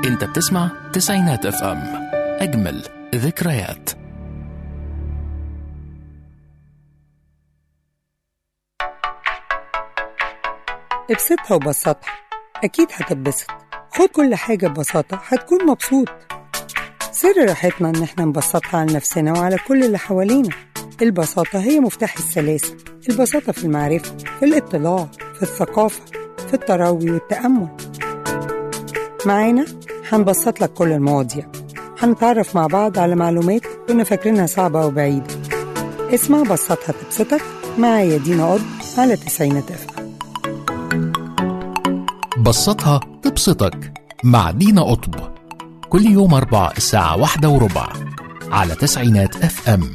انت بتسمع تسعينات اف ام اجمل ذكريات ابسطها وبسطها أكيد هتتبسط خد كل حاجة ببساطة هتكون مبسوط سر راحتنا إن احنا نبسطها على نفسنا وعلى كل اللي حوالينا البساطة هي مفتاح السلاسة البساطة في المعرفة في الاطلاع في الثقافة في التروي والتأمل معانا هنبسط لك كل المواضيع هنتعرف مع بعض على معلومات كنا فاكرينها صعبة وبعيدة اسمع بسطها تبسطك معايا دينا قض على تسعينات أفهم بسطها تبسطك مع دينا قطب كل يوم أربع الساعة واحدة وربع على تسعينات اف ام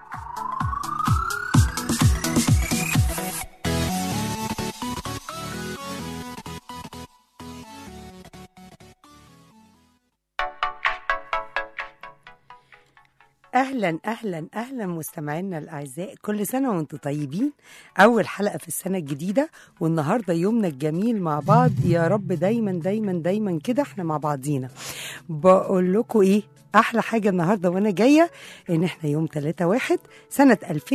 اهلا اهلا اهلا مستمعينا الاعزاء كل سنه وانتم طيبين اول حلقه في السنه الجديده والنهارده يومنا الجميل مع بعض يا رب دايما دايما دايما كده احنا مع بعضينا بقول لكم ايه احلى حاجه النهارده وانا جايه ان احنا يوم 3 واحد سنه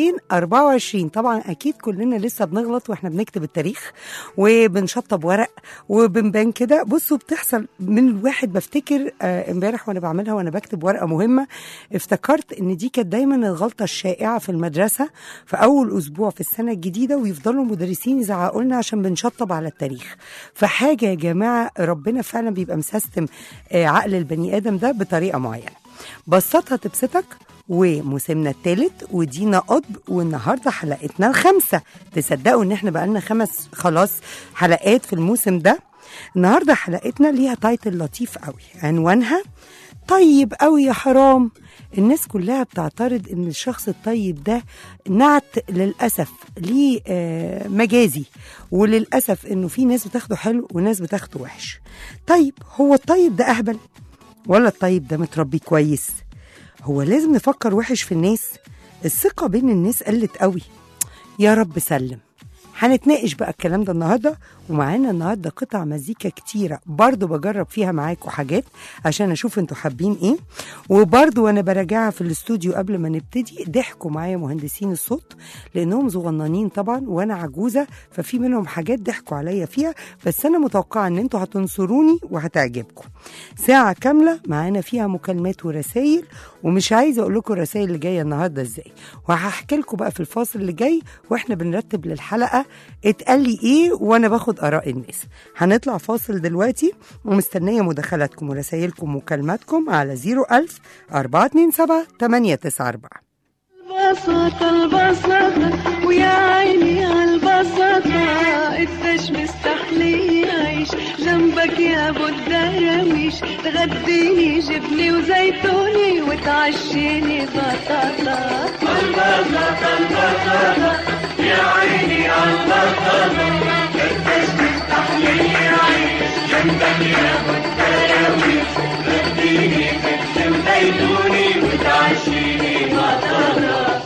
2024 طبعا اكيد كلنا لسه بنغلط واحنا بنكتب التاريخ وبنشطب ورق وبنبان كده بصوا بتحصل من الواحد بفتكر آه، امبارح وانا بعملها وانا بكتب ورقه مهمه افتكرت ان دي كانت دايما الغلطه الشائعه في المدرسه في اول اسبوع في السنه الجديده ويفضلوا المدرسين يزعقوا لنا عشان بنشطب على التاريخ فحاجه يا جماعه ربنا فعلا بيبقى مسيستم آه، عقل البني ادم ده بطريقه معينه بسطها تبسطك وموسمنا الثالث ودينا قطب والنهارده حلقتنا الخامسه تصدقوا ان احنا بقالنا خمس خلاص حلقات في الموسم ده النهارده حلقتنا ليها تايتل لطيف قوي عنوانها طيب قوي يا حرام الناس كلها بتعترض ان الشخص الطيب ده نعت للاسف ليه آه، مجازي وللاسف انه في ناس بتاخده حلو وناس بتاخده وحش طيب هو الطيب ده اهبل ولا الطيب ده متربي كويس هو لازم نفكر وحش في الناس الثقة بين الناس قلت قوي يا رب سلم هنتناقش بقى الكلام ده النهارده ومعانا النهارده قطع مزيكا كتيره برضو بجرب فيها معاكم حاجات عشان اشوف انتوا حابين ايه وبرضو وانا براجعها في الاستوديو قبل ما نبتدي ضحكوا معايا مهندسين الصوت لانهم صغننين طبعا وانا عجوزه ففي منهم حاجات ضحكوا عليا فيها بس انا متوقعه ان انتوا هتنصروني وهتعجبكم ساعه كامله معانا فيها مكالمات ورسائل ومش عايزه اقول لكم الرسائل اللي جايه النهارده ازاي وهحكي لكم بقى في الفاصل اللي جاي واحنا بنرتب للحلقه اتقال لي ايه وانا باخد اراء الناس هنطلع فاصل دلوقتي ومستنيه مداخلاتكم ورسائلكم ومكالماتكم على 01000 427 894 البساطة البساطة ويا عيني عالبساطة قديش مستحلي يعيش جنبك يا ابو الدراويش تغديني جبني وزيتوني وتعشيني بطاطا البساطة البساطة يا عيني عالبساطة قديش مستحلي يعيش جنبك يا ابو الدراويش تغديني جبني وزيتوني وتعشيني بطاطا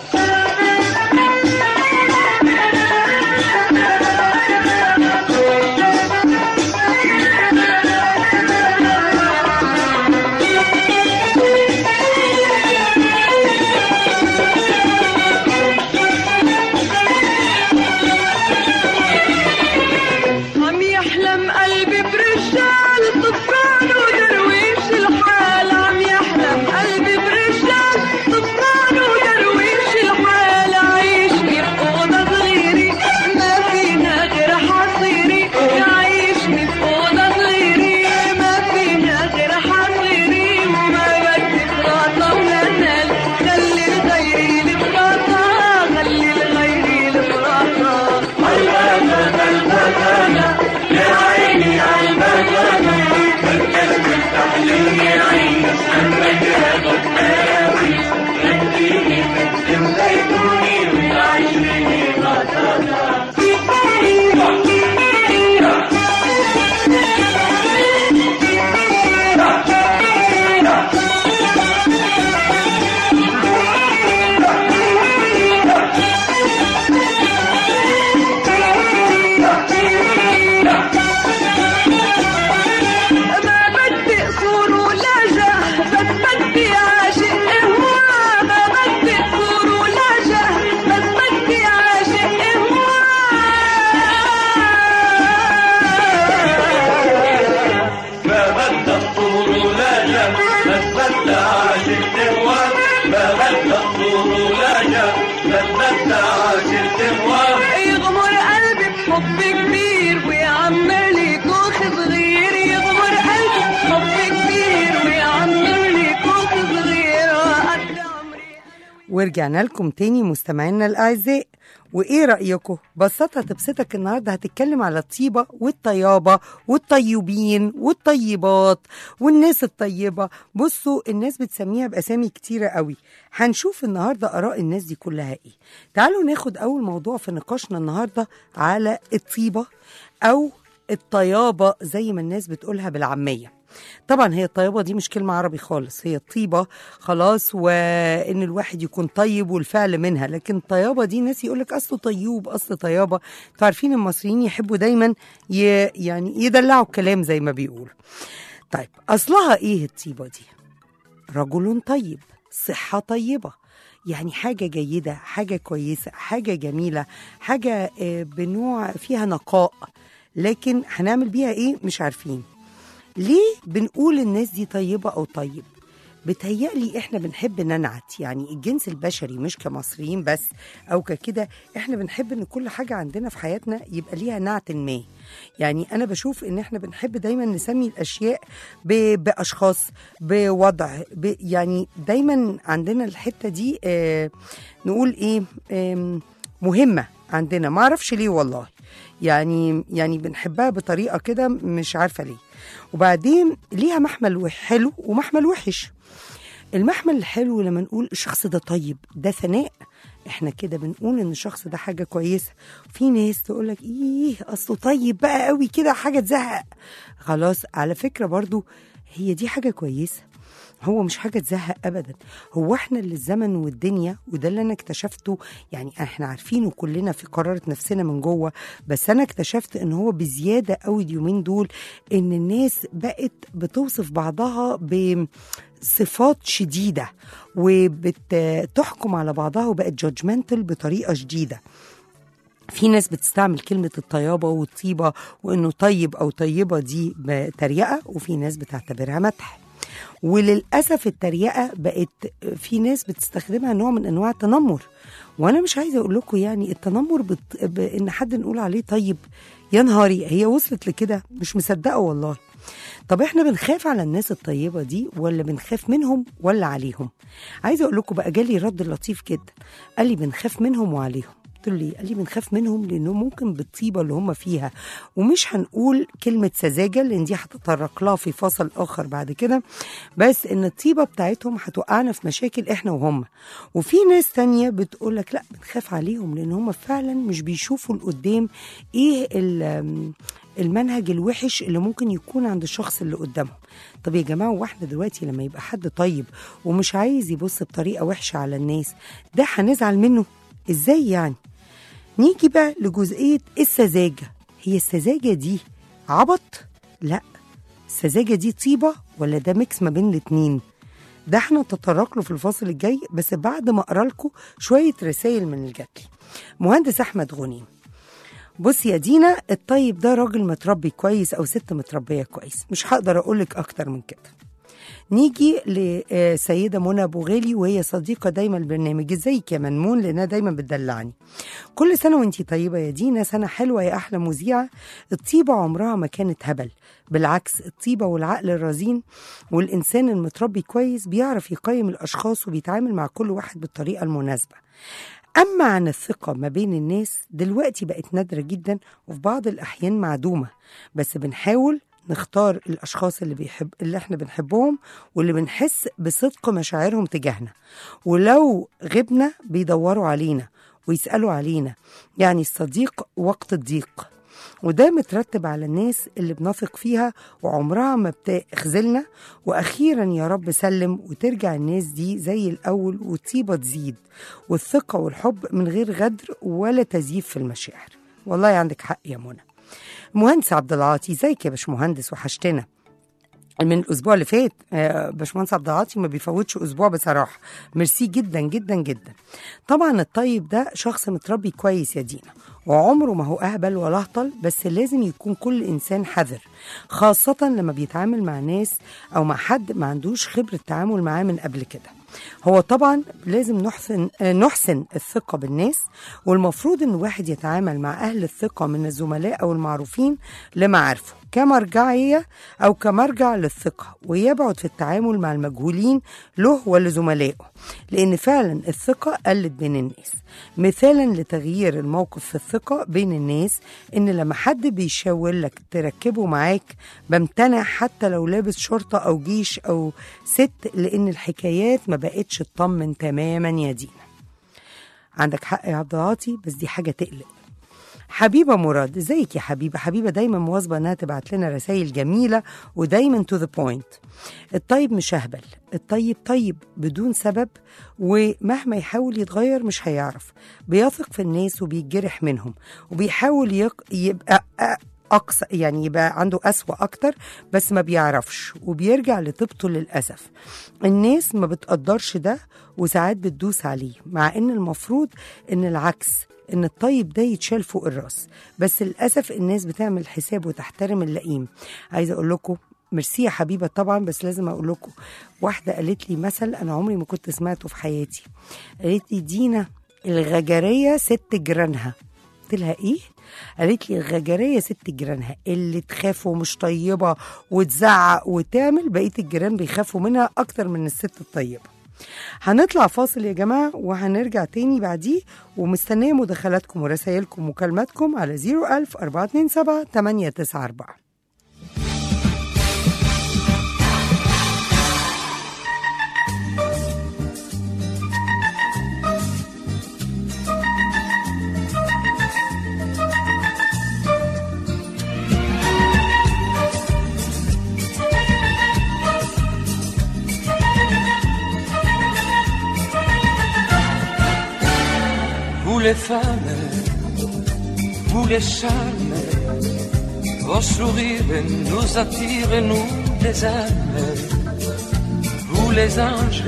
ورجعنا لكم تاني مستمعينا الأعزاء وإيه رأيكم؟ بساطة تبسطك النهاردة هتتكلم على الطيبة والطيابة والطيبين والطيبات والناس الطيبة بصوا الناس بتسميها بأسامي كتيرة قوي هنشوف النهاردة آراء الناس دي كلها إيه تعالوا ناخد أول موضوع في نقاشنا النهاردة على الطيبة أو الطيابة زي ما الناس بتقولها بالعامية طبعا هي الطيبة دي مش كلمة عربي خالص هي الطيبة خلاص وإن الواحد يكون طيب والفعل منها لكن الطيابة دي ناس يقولك أصله طيوب أصل طيابة انتوا عارفين المصريين يحبوا دايما ي... يعني يدلعوا الكلام زي ما بيقولوا طيب أصلها إيه الطيبة دي رجل طيب صحة طيبة يعني حاجة جيدة حاجة كويسة حاجة جميلة حاجة آه، بنوع فيها نقاء لكن هنعمل بيها إيه مش عارفين ليه بنقول الناس دي طيبة أو طيب بتهيألي احنا بنحب ننعت يعني الجنس البشري مش كمصريين بس او ككده احنا بنحب ان كل حاجة عندنا في حياتنا يبقى ليها نعت ما يعني انا بشوف ان احنا بنحب دايما نسمي الاشياء ب- باشخاص بوضع ب يعني دايما عندنا الحتة دي اه نقول ايه آم، مهمة عندنا ما اعرفش ليه والله يعني يعني بنحبها بطريقة كده مش عارفة ليه وبعدين ليها محمل وح- حلو ومحمل وحش المحمل الحلو لما نقول الشخص ده طيب ده ثناء احنا كده بنقول ان الشخص ده حاجه كويسه في ناس تقول لك ايه اصله طيب بقى قوي كده حاجه تزهق خلاص على فكره برضو هي دي حاجه كويسه هو مش حاجة تزهق أبدا هو احنا اللي الزمن والدنيا وده اللي أنا اكتشفته يعني احنا عارفينه كلنا في قرارة نفسنا من جوه بس أنا اكتشفت إن هو بزيادة قوي اليومين دول إن الناس بقت بتوصف بعضها بصفات شديدة وبتحكم على بعضها وبقت جادجمنتال بطريقة شديدة في ناس بتستعمل كلمة الطيابة والطيبة وإنه طيب أو طيبة دي بتريقة وفي ناس بتعتبرها مدح وللأسف التريقة بقت في ناس بتستخدمها نوع من أنواع التنمر وأنا مش عايزة أقول لكم يعني التنمر بت... بإن حد نقول عليه طيب يا نهاري هي وصلت لكده مش مصدقة والله طب احنا بنخاف على الناس الطيبة دي ولا بنخاف منهم ولا عليهم عايزة أقول لكم بقى جالي رد لطيف جدا قال لي بنخاف منهم وعليهم قلت له ليه؟ قال لي بنخاف منهم لانه ممكن بالطيبه اللي هم فيها ومش هنقول كلمه سذاجه لان دي هتطرق لها في فصل اخر بعد كده بس ان الطيبه بتاعتهم هتوقعنا في مشاكل احنا وهم وفي ناس تانية بتقول لك لا بنخاف عليهم لان هم فعلا مش بيشوفوا لقدام ايه ال- المنهج الوحش اللي ممكن يكون عند الشخص اللي قدامهم طب يا جماعه واحنا دلوقتي لما يبقى حد طيب ومش عايز يبص بطريقه وحشه على الناس ده هنزعل منه ازاي يعني نيجي بقى لجزئية السذاجة هي السذاجة دي عبط؟ لا السذاجة دي طيبة ولا ده ميكس ما بين الاتنين ده احنا نتطرق له في الفاصل الجاي بس بعد ما اقرا لكم شوية رسائل من الجاتلي مهندس احمد غنيم بص يا دينا الطيب ده راجل متربي كويس او ست متربيه كويس مش هقدر اقولك اكتر من كده نيجي لسيدة منى أبو غالي وهي صديقة دايما البرنامج ازيك يا منمون لأنها دايما بتدلعني كل سنة وانتي طيبة يا دينا سنة حلوة يا أحلى مذيعة الطيبة عمرها ما كانت هبل بالعكس الطيبة والعقل الرزين والإنسان المتربي كويس بيعرف يقيم الأشخاص وبيتعامل مع كل واحد بالطريقة المناسبة أما عن الثقة ما بين الناس دلوقتي بقت نادرة جدا وفي بعض الأحيان معدومة بس بنحاول نختار الأشخاص اللي بيحب اللي احنا بنحبهم واللي بنحس بصدق مشاعرهم تجاهنا ولو غبنا بيدوروا علينا ويسألوا علينا يعني الصديق وقت الضيق وده مترتب على الناس اللي بنثق فيها وعمرها ما بتخذلنا واخيرا يا رب سلم وترجع الناس دي زي الاول والطيبه تزيد والثقه والحب من غير غدر ولا تزييف في المشاعر والله عندك حق يا منى مهندس عبد العاطي ازيك يا باشمهندس وحشتنا من الاسبوع اللي فات آه، باشمهندس عبد العاطي ما بيفوتش اسبوع بصراحه ميرسي جدا جدا جدا طبعا الطيب ده شخص متربي كويس يا دينا وعمره ما هو اهبل ولا اهطل بس لازم يكون كل انسان حذر خاصه لما بيتعامل مع ناس او مع حد ما عندوش خبره تعامل معاه من قبل كده هو طبعا لازم نحسن آه، نحسن الثقه بالناس والمفروض ان الواحد يتعامل مع اهل الثقه من الزملاء او المعروفين لمعارفه كمرجعية أو كمرجع للثقة ويبعد في التعامل مع المجهولين له ولزملائه لأن فعلا الثقة قلت بين الناس مثالا لتغيير الموقف في الثقة بين الناس إن لما حد بيشاور لك تركبه معاك بمتنع حتى لو لابس شرطة أو جيش أو ست لأن الحكايات ما بقتش تطمن تماما يا دينا عندك حق يا عبد العاطي بس دي حاجة تقلق حبيبة مراد ازيك يا حبيبة حبيبة دايما مواظبة انها تبعت لنا رسائل جميلة ودايما تو ذا بوينت الطيب مش اهبل الطيب طيب بدون سبب ومهما يحاول يتغير مش هيعرف بيثق في الناس وبيتجرح منهم وبيحاول يق... يبقى أ- أقصى يعني يبقى عنده أسوأ أكتر بس ما بيعرفش وبيرجع لطيبته للأسف الناس ما بتقدرش ده وساعات بتدوس عليه مع إن المفروض إن العكس إن الطيب ده يتشال فوق الراس بس للأسف الناس بتعمل حساب وتحترم اللئيم عايزة أقول لكم ميرسي يا حبيبة طبعا بس لازم أقول لكم واحدة قالت لي مثل أنا عمري ما كنت سمعته في حياتي قالت لي دينا الغجرية ست جيرانها قلت لها ايه قالت لي الغجريه ست جيرانها اللي تخاف ومش طيبه وتزعق وتعمل بقيه الجيران بيخافوا منها اكتر من الست الطيبه هنطلع فاصل يا جماعه وهنرجع تاني بعديه ومستنيه مداخلاتكم ورسائلكم ومكالماتكم على 01000 427 894 Vous les femmes, vous les charmes, vos sourires nous attirent, nous les âmes. Vous les anges,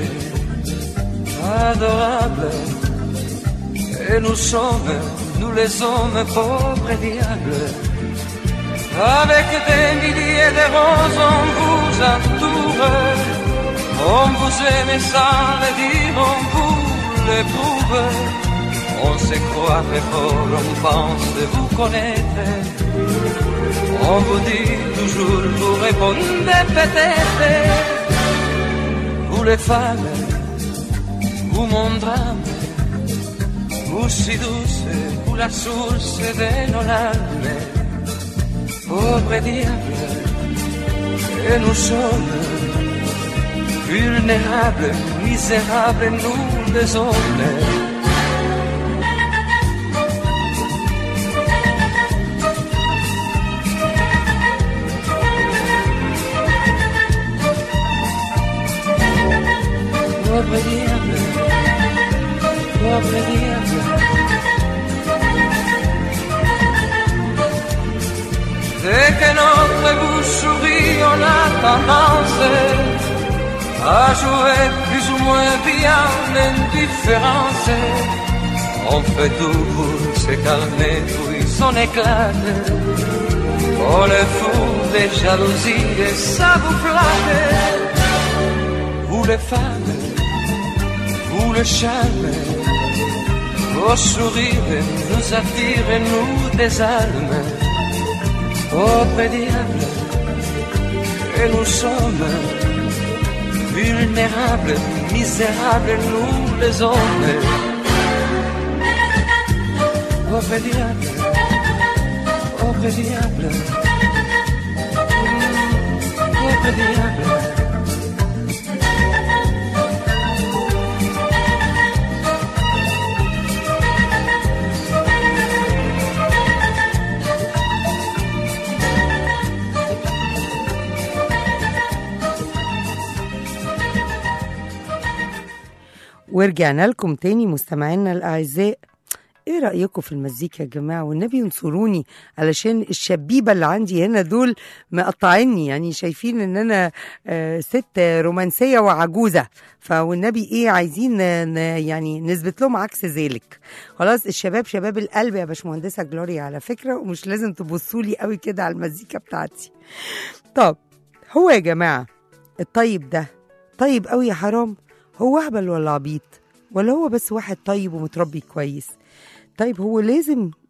adorables, et nous sommes, nous les hommes, pauvres diables. Avec des milliers de roses, on vous entoure, on vous aime sans le dire, on vous l'éprouve. On se croit très fort, on pense vous connaître. On vous dit toujours, vous répondez peut-être. Vous les femmes, vous mon drame, vous si douce, vous la source de nos larmes. Pauvre diable, et nous sommes vulnérables, misérables, nous les hommes. Pauvre diable, pauvre diable. Dès que notre bouche sourit, on a tendance à jouer plus ou moins bien l'indifférence. On fait tout pour se calmer, puis on éclate. On est fou des jalousies et ça vous flatte. Vous les femmes, vous le charme, vos sourires nous attirent, nous désarment. Pauvre diable, et nous sommes vulnérables, misérables, nous les hommes. Pauvre diable, pauvre diable, pauvre diable. ورجعنا لكم تاني مستمعينا الأعزاء ايه رأيكم في المزيكا يا جماعة والنبي ينصروني علشان الشبيبة اللي عندي هنا دول مقطعيني يعني شايفين ان انا آه، ست رومانسية وعجوزة فوالنبي ايه عايزين ن- ن- يعني نثبت لهم عكس ذلك خلاص الشباب شباب القلب يا باشمهندسة جلوريا على فكرة ومش لازم تبصوا لي قوي كده على المزيكا بتاعتي طب هو يا جماعة الطيب ده طيب قوي يا حرام هو اهبل ولا عبيط ولا هو بس واحد طيب ومتربي كويس طيب هو لازم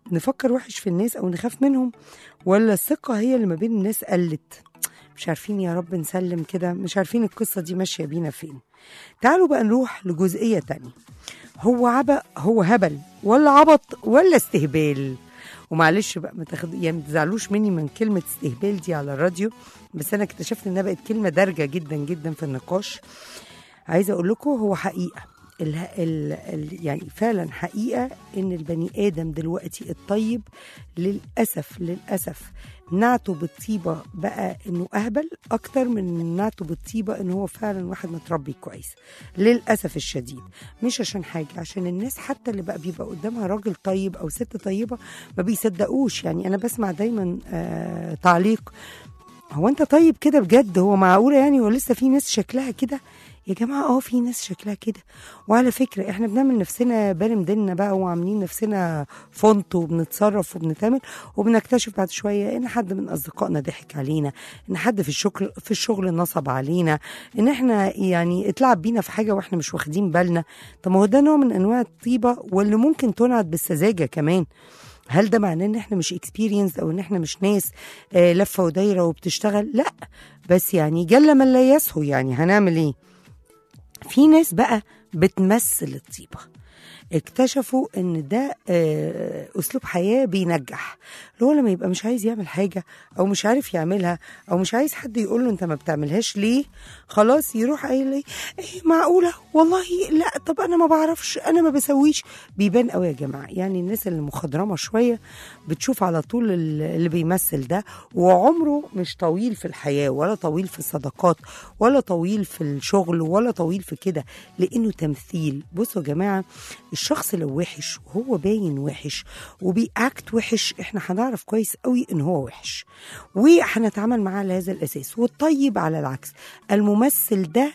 نفكر وحش في الناس او نخاف منهم ولا الثقه هي اللي ما بين الناس قلت مش عارفين يا رب نسلم كده مش عارفين القصه دي ماشيه بينا فين تعالوا بقى نروح لجزئيه تانية هو عبق هو هبل ولا عبط ولا استهبال ومعلش بقى ما تاخد يعني ما تزعلوش مني من كلمه استهبال دي على الراديو بس انا اكتشفت انها بقت كلمه دارجه جدا جدا في النقاش عايزه اقول لكم هو حقيقه ال ال ال يعني فعلا حقيقه ان البني ادم دلوقتي الطيب للاسف للاسف نعته بالطيبه بقى انه اهبل اكتر من نعته بالطيبه ان هو فعلا واحد متربي كويس للاسف الشديد مش عشان حاجه عشان الناس حتى اللي بقى بيبقى قدامها راجل طيب او ست طيبه ما بيصدقوش يعني انا بسمع دايما آه تعليق هو انت طيب كده بجد هو معقوله يعني ولسه في ناس شكلها كده يا جماعه اه في ناس شكلها كده وعلى فكره احنا بنعمل نفسنا بارم ديننا بقى وعاملين نفسنا فونت وبنتصرف وبنتعمل وبنكتشف بعد شويه ان حد من اصدقائنا ضحك علينا ان حد في الشغل في الشغل نصب علينا ان احنا يعني اتلعب بينا في حاجه واحنا مش واخدين بالنا طب ما هو ده نوع من انواع الطيبه واللي ممكن تنعت بالسذاجه كمان هل ده معناه ان احنا مش اكسبيرينس او ان احنا مش ناس آه لفه ودايره وبتشتغل لا بس يعني جل من لا يسهو يعني هنعمل ايه في ناس بقى بتمثل الطيبه اكتشفوا ان ده آه، اسلوب حياه بينجح اللي هو لما يبقى مش عايز يعمل حاجه او مش عارف يعملها او مش عايز حد يقول له انت ما بتعملهاش ليه خلاص يروح قايل ايه إيه معقوله والله لا طب انا ما بعرفش انا ما بسويش بيبان قوي يا جماعه يعني الناس اللي مخضرمه شويه بتشوف على طول ال- اللي بيمثل ده وعمره مش طويل في الحياه ولا طويل في الصداقات ولا طويل في الشغل ولا طويل في كده لانه تمثيل بصوا يا جماعه الشخص لو وحش وهو باين وحش وبيأكت وحش احنا هنعرف كويس قوي ان هو وحش وهنتعامل معاه على هذا الاساس والطيب على العكس الممثل ده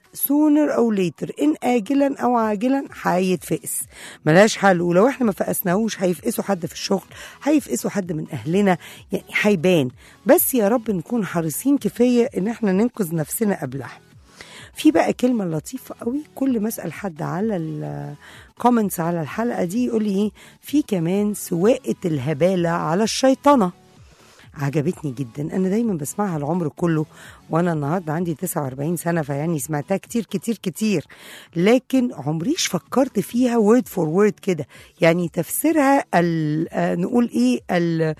سونر او ليتر ان اجلا او عاجلا هيتفقس ملهاش حل ولو احنا ما فقسناهوش هيفقسوا حد في الشغل هيفقسوا حد من اهلنا يعني هيبان بس يا رب نكون حريصين كفايه ان احنا ننقذ نفسنا قبلها في بقى كلمة لطيفة قوي كل ما اسأل حد على الكومنتس على الحلقة دي يقول لي ايه في كمان سواقة الهبالة على الشيطنة عجبتني جدا انا دايما بسمعها العمر كله وانا النهارده عندي 49 سنه فيعني سمعتها كتير كتير كتير لكن عمريش فكرت فيها وورد فور وورد كده يعني تفسيرها ال- آه، نقول ايه ال-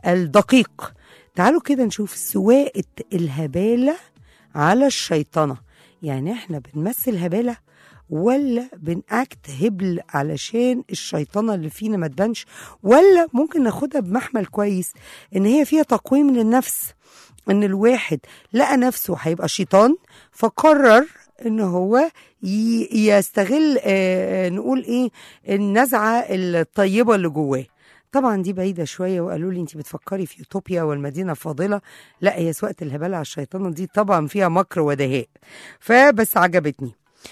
الدقيق تعالوا كده نشوف سواقة الهبالة على الشيطنة يعني احنا بنمثل هبالة ولا بنأكت هبل علشان الشيطانة اللي فينا ما تبانش ولا ممكن ناخدها بمحمل كويس ان هي فيها تقويم للنفس ان الواحد لقى نفسه هيبقى شيطان فقرر ان هو ي- يستغل آه، نقول ايه النزعه الطيبه اللي جواه طبعا دي بعيده شويه وقالوا لي انت بتفكري في يوتوبيا والمدينه الفاضله لا هي سواقه الهباله على الشيطان دي طبعا فيها مكر ودهاء فبس عجبتني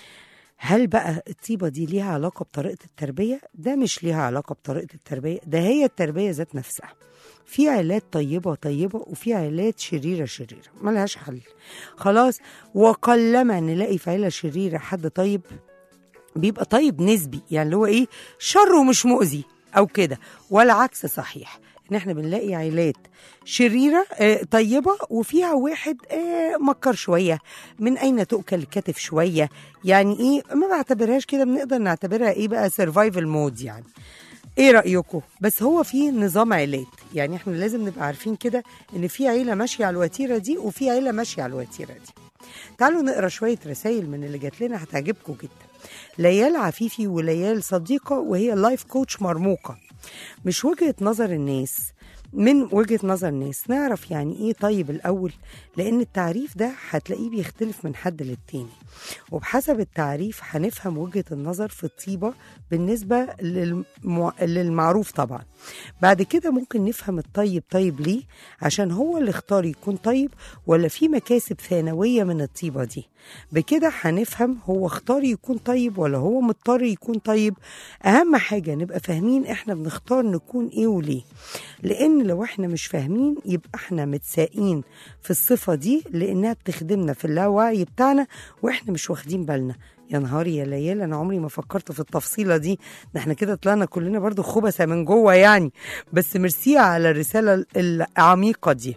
هل بقى الطيبة دي ليها علاقة بطريقة التربية؟ ده مش ليها علاقة بطريقة التربية ده هي التربية ذات نفسها في عائلات طيبة طيبة وفي عائلات شريرة شريرة ملهاش حل خلاص وقلما نلاقي في عيلة شريرة حد طيب بيبقى طيب نسبي يعني اللي هو ايه شره مش مؤذي او كده والعكس صحيح ان احنا بنلاقي عائلات شريره آه، طيبه وفيها واحد آه، مكر شويه من اين تؤكل الكتف شويه يعني ايه ما بعتبرهاش كده بنقدر نعتبرها ايه بقى سرفايفل مود يعني ايه رايكم بس هو في نظام عيلات يعني احنا لازم نبقى عارفين كده ان في عيله ماشيه على الوتيره دي وفي عيله ماشيه على الوتيره دي تعالوا نقرا شويه رسائل من اللي جات لنا هتعجبكم جدا ليال عفيفي وليال صديقه وهي لايف كوتش مرموقه مش وجهه نظر الناس من وجهه نظر الناس نعرف يعني ايه طيب الاول لان التعريف ده هتلاقيه بيختلف من حد للتاني وبحسب التعريف هنفهم وجهه النظر في الطيبه بالنسبه للمع... للمعروف طبعا بعد كده ممكن نفهم الطيب طيب ليه عشان هو اللي اختار يكون طيب ولا في مكاسب ثانويه من الطيبه دي بكده هنفهم هو اختار يكون طيب ولا هو مضطر يكون طيب اهم حاجه نبقى فاهمين احنا بنختار نكون ايه وليه لان لان لو احنا مش فاهمين يبقى احنا متساقين في الصفه دي لانها بتخدمنا في اللاوعي بتاعنا واحنا مش واخدين بالنا يا نهاري يا ليال انا عمري ما فكرت في التفصيله دي ده احنا كده طلعنا كلنا برضو خبثه من جوه يعني بس ميرسي على الرساله العميقه دي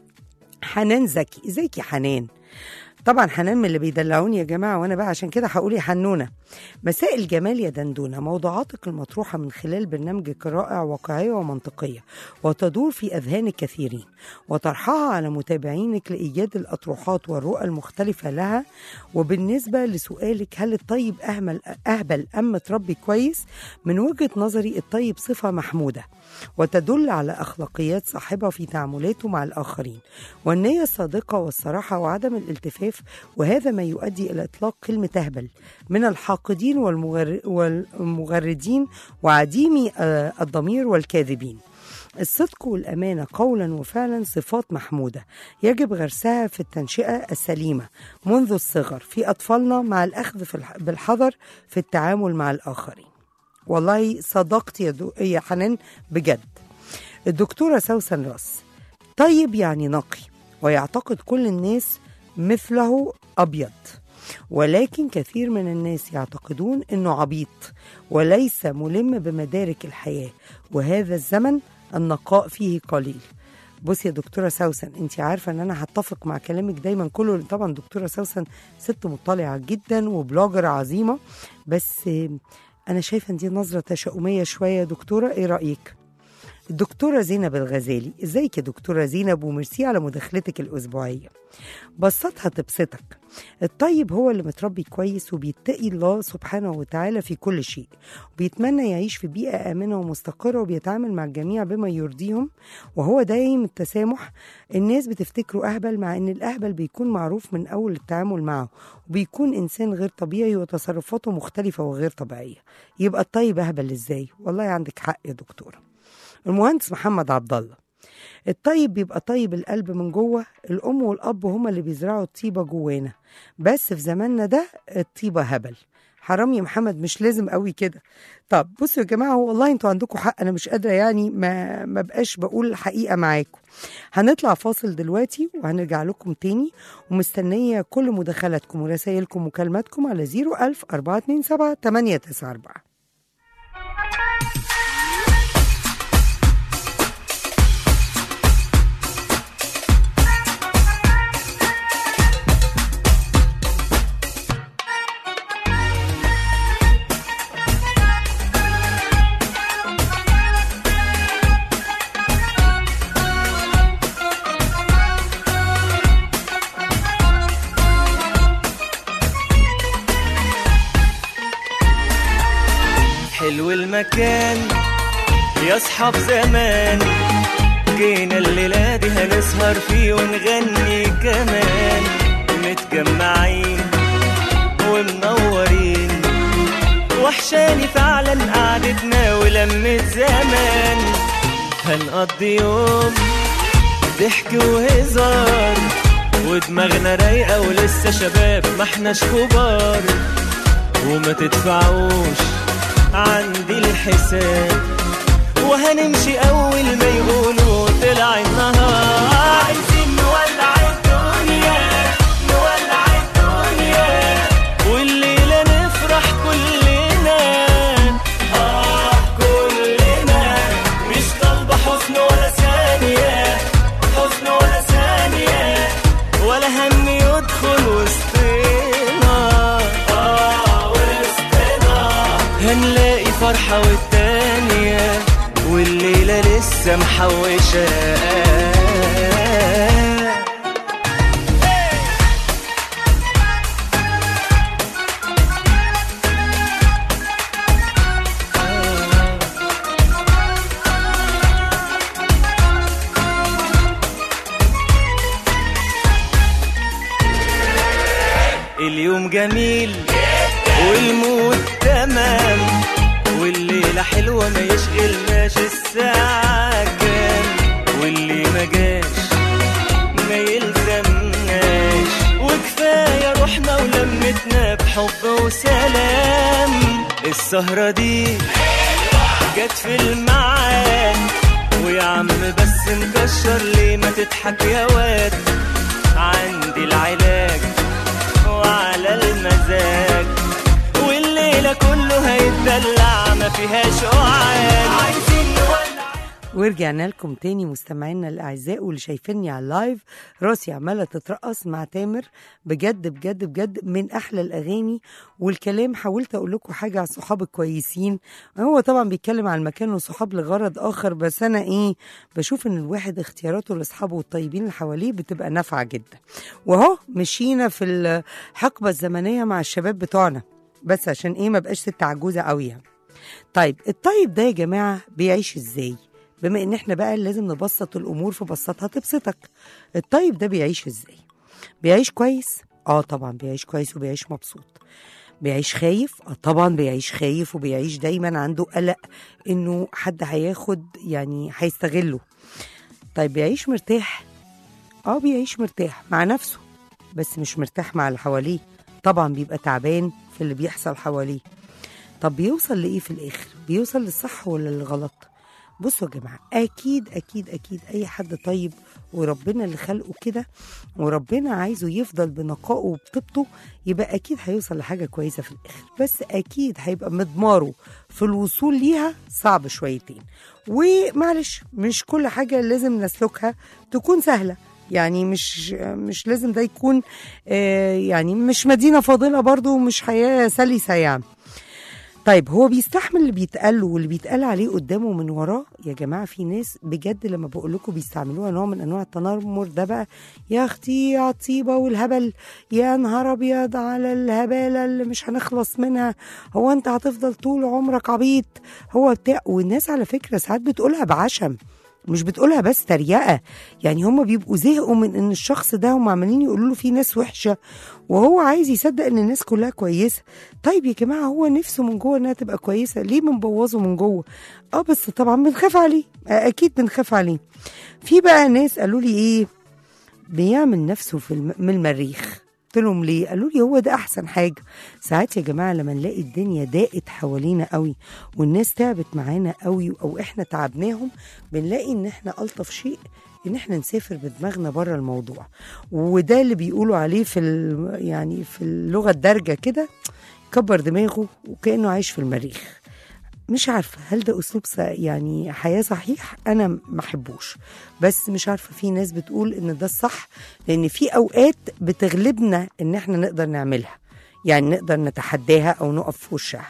حنان زكي ازيك يا حنان طبعا حنان من اللي بيدلعوني يا جماعه وانا بقى عشان كده هقول يا حنونه مساء الجمال يا دندونه موضوعاتك المطروحه من خلال برنامجك الرائع واقعيه ومنطقيه وتدور في اذهان الكثيرين وطرحها على متابعينك لايجاد الاطروحات والرؤى المختلفه لها وبالنسبه لسؤالك هل الطيب اهمل اهبل ام متربي كويس من وجهه نظري الطيب صفه محموده وتدل على اخلاقيات صاحبها في تعاملاته مع الاخرين والنيه الصادقه والصراحه وعدم الالتفاف وهذا ما يؤدي الى اطلاق كلمه اهبل من الحاقدين والمغر... والمغردين وعديمي آه، الضمير والكاذبين الصدق والأمانة قولا وفعلا صفات محمودة يجب غرسها في التنشئة السليمة منذ الصغر في أطفالنا مع الأخذ في الح- بالحذر في التعامل مع الآخرين والله صدقت يا, دو... يا حنان بجد الدكتورة سوسن راس طيب يعني نقي ويعتقد كل الناس مثله أبيض ولكن كثير من الناس يعتقدون انه عبيط وليس ملم بمدارك الحياه وهذا الزمن النقاء فيه قليل بصي يا دكتوره سوسن انت عارفه ان انا هتفق مع كلامك دايما كله طبعا دكتوره سوسن ست مطلعه جدا وبلوجر عظيمه بس آه، انا شايفه ان دي نظره تشاؤميه شويه يا دكتوره ايه رايك الدكتورة زينب الغزالي ازيك يا دكتورة زينب وميرسي على مداخلتك الأسبوعية بسطها تبسطك الطيب هو اللي متربي كويس وبيتقي الله سبحانه وتعالى في كل شيء وبيتمنى يعيش في بيئة آمنة ومستقرة وبيتعامل مع الجميع بما يرضيهم وهو دايم التسامح الناس بتفتكره أهبل مع إن الأهبل بيكون معروف من أول التعامل معه وبيكون إنسان غير طبيعي وتصرفاته مختلفة وغير طبيعية يبقى الطيب أهبل إزاي والله عندك حق يا دكتورة المهندس محمد عبد الله الطيب بيبقى طيب القلب من جوه الام والاب هما اللي بيزرعوا الطيبه جوانا بس في زماننا ده الطيبه هبل حرام يا محمد مش لازم قوي كده طب بصوا يا جماعه هو والله انتوا عندكم حق انا مش قادره يعني ما ما بقاش بقول الحقيقه معاكم هنطلع فاصل دلوقتي وهنرجع لكم تاني ومستنيه كل مداخلاتكم ورسائلكم ومكالماتكم على 01000 427 894 حلو المكان يا اصحاب زمان جينا الليلة دي هنسهر فيه ونغني كمان متجمعين ومنورين وحشاني فعلا قعدتنا ولمة زمان هنقضي يوم ضحك وهزار ودماغنا رايقة ولسه شباب ما احناش كبار وما تدفعوش عندي الحساب وهنمشي اول ما يقولوا طلع النهار عايزين نولع الدنيا نولع الدنيا والليلة نفرح كلنا اه كلنا مش طالبة حزن ولا ثانية حزن ولا ثانية ولا هم يدخل وسطنا اه وسطنا هنلاقي فرحة والتانية والليلة لسه محوشة اليوم جميل والمود تمام والليلة حلوة ما يشغلناش الساعة كام واللي ما جاش ما يلزمناش وكفاية روحنا ولمتنا بحب وسلام السهرة دي جت في الميعاد ويا عم بس مكشر ليه ما تضحك يا واد عندي العلاج وعلى المزاج والليلة كله هيتدلع ما فيهاش قعاد عايزين نولع ورجعنا لكم تاني مستمعينا الاعزاء واللي شايفيني على اللايف راسي عماله تترقص مع تامر بجد بجد بجد من احلى الاغاني والكلام حاولت اقول لكم حاجه على الصحاب الكويسين هو طبعا بيتكلم عن المكان والصحاب لغرض اخر بس انا ايه بشوف ان الواحد اختياراته لاصحابه والطيبين اللي حواليه بتبقى نافعه جدا وهو مشينا في الحقبه الزمنيه مع الشباب بتوعنا بس عشان ايه ما بقاش ست عجوزه قوي يعني. طيب الطيب ده يا جماعه بيعيش ازاي بما ان احنا بقى لازم نبسط الامور في بسطها تبسطك الطيب ده بيعيش ازاي بيعيش كويس اه طبعا بيعيش كويس وبيعيش مبسوط بيعيش خايف اه طبعا بيعيش خايف وبيعيش دايما عنده قلق انه حد هياخد يعني هيستغله طيب بيعيش مرتاح اه بيعيش مرتاح مع نفسه بس مش مرتاح مع اللي حواليه طبعا بيبقى تعبان في اللي بيحصل حواليه طب بيوصل لايه في الاخر بيوصل للصح ولا للغلط بصوا يا جماعه اكيد اكيد اكيد اي حد طيب وربنا اللي خلقه كده وربنا عايزه يفضل بنقائه وبطيبته يبقى اكيد هيوصل لحاجه كويسه في الاخر بس اكيد هيبقى مضماره في الوصول ليها صعب شويتين ومعلش مش كل حاجه لازم نسلكها تكون سهله يعني مش مش لازم ده يكون آه، يعني مش مدينه فاضله برضو مش حياه سلسه يعني طيب هو بيستحمل اللي بيتقال له واللي بيتقال عليه قدامه من وراه يا جماعه في ناس بجد لما بقول لكم بيستعملوها نوع من انواع التنمر ده بقى يا اختي يا طيبه والهبل يا نهار ابيض على الهباله اللي مش هنخلص منها هو انت هتفضل طول عمرك عبيط هو بتاع والناس على فكره ساعات بتقولها بعشم مش بتقولها بس تريقه يعني هم بيبقوا زهقوا من ان الشخص ده هم عمالين يقولوا له في ناس وحشه وهو عايز يصدق ان الناس كلها كويسه طيب يا جماعه هو نفسه من جوه انها تبقى كويسه ليه بنبوظه من جوه اه بس طبعا بنخاف عليه آه، اكيد بنخاف عليه في بقى ناس قالوا لي ايه بيعمل نفسه في الم... من المريخ قلت لهم ليه قالوا لي هو ده احسن حاجه ساعات يا جماعه لما نلاقي الدنيا ضاقت حوالينا قوي والناس تعبت معانا قوي او احنا تعبناهم بنلاقي ان احنا الطف شيء ان احنا نسافر بدماغنا بره الموضوع وده اللي بيقولوا عليه في ال... يعني في اللغه الدارجه كده كبر دماغه وكانه عايش في المريخ مش عارفه هل ده اسلوب س- يعني حياه صحيح انا ما احبوش بس مش عارفه في ناس بتقول ان ده الصح لان في اوقات بتغلبنا ان احنا نقدر نعملها يعني نقدر نتحداها او نقف في وشها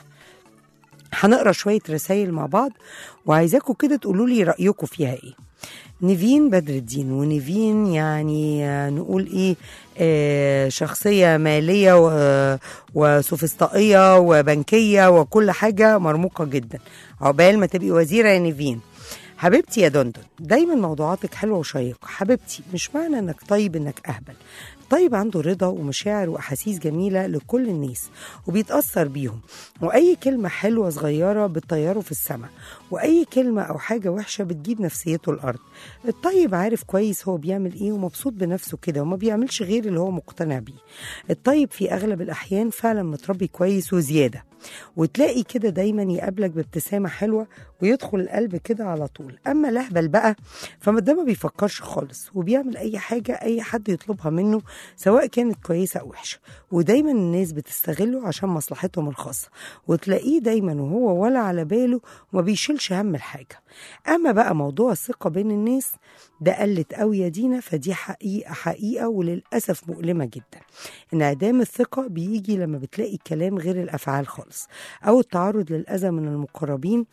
هنقرا شويه رسائل مع بعض وعايزاكم كده تقولوا لي رايكم فيها ايه نيفين بدر الدين ونيفين يعني آه، نقول ايه آه شخصيه ماليه و- وسوفسطائيه وبنكيه وكل حاجه مرموقه جدا عقبال ما تبقي وزيره يا نيفين حبيبتي يا دندن دايما موضوعاتك حلوه وشيقه حبيبتي مش معنى انك طيب انك اهبل طيب عنده رضا ومشاعر واحاسيس جميله لكل الناس وبيتاثر بيهم واي كلمه حلوه صغيره بتطيره في السماء واي كلمه او حاجه وحشه بتجيب نفسيته الارض الطيب عارف كويس هو بيعمل ايه ومبسوط بنفسه كده وما بيعملش غير اللي هو مقتنع بيه الطيب في اغلب الاحيان فعلا متربي كويس وزياده وتلاقي كده دايما يقابلك بابتسامه حلوه ويدخل القلب كده على طول اما الاهبل بقى فما ده ما بيفكرش خالص وبيعمل اي حاجه اي حد يطلبها منه سواء كانت كويسه او وحشه ودايما الناس بتستغله عشان مصلحتهم الخاصه وتلاقيه دايما وهو ولا على باله وما بيشيلش هم الحاجه اما بقى موضوع الثقه بين الناس ده قلت قوي يا دينا فدي حقيقه حقيقه وللاسف مؤلمه جدا انعدام الثقه بيجي لما بتلاقي الكلام غير الافعال خالص او التعرض للاذى من المقربين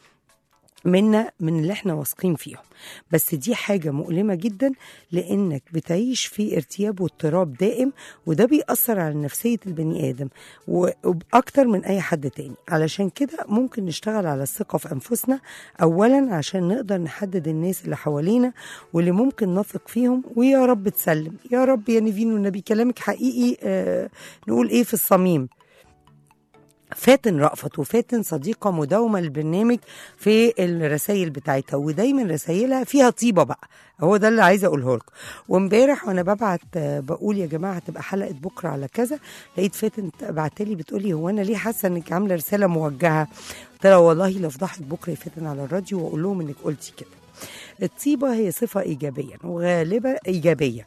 منا من اللي احنا واثقين فيهم بس دي حاجة مؤلمة جدا لانك بتعيش في ارتياب واضطراب دائم وده بيأثر على نفسية البني آدم و- وأكتر من أي حد تاني علشان كده ممكن نشتغل على الثقة في أنفسنا أولا عشان نقدر نحدد الناس اللي حوالينا واللي ممكن نثق فيهم ويا رب تسلم يا رب يا نيفين والنبي كلامك حقيقي آه نقول ايه في الصميم فاتن رأفت وفاتن صديقة مداومة للبرنامج في الرسائل بتاعتها ودايما رسائلها فيها طيبة بقى هو ده اللي عايزة أقوله لكم وامبارح وأنا ببعت آه، بقول يا جماعة هتبقى حلقة بكرة على كذا لقيت فاتن بعتلي بتقولي هو أنا ليه حاسة إنك عاملة رسالة موجهة قلت لها والله لفضحك بكرة يا فاتن على الراديو وأقول لهم إنك قلتي كده الطيبة هي صفة إيجابية وغالبا إيجابية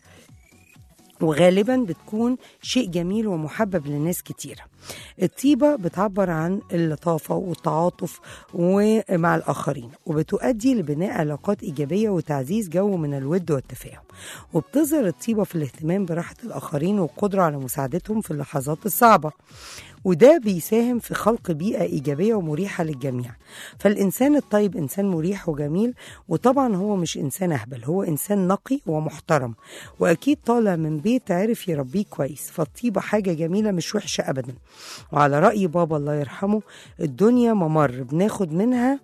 وغالبا بتكون شيء جميل ومحبب لناس كتيرة الطيبة بتعبر عن اللطافة والتعاطف ومع الآخرين وبتؤدي لبناء علاقات إيجابية وتعزيز جو من الود والتفاهم وبتظهر الطيبة في الاهتمام براحة الآخرين والقدرة على مساعدتهم في اللحظات الصعبة وده بيساهم في خلق بيئة إيجابية ومريحة للجميع فالإنسان الطيب إنسان مريح وجميل وطبعا هو مش إنسان أهبل هو إنسان نقي ومحترم وأكيد طالع من بيت عرف يربيه كويس فالطيبة حاجة جميلة مش وحشة أبدا وعلى رأي بابا الله يرحمه الدنيا ممر بناخد منها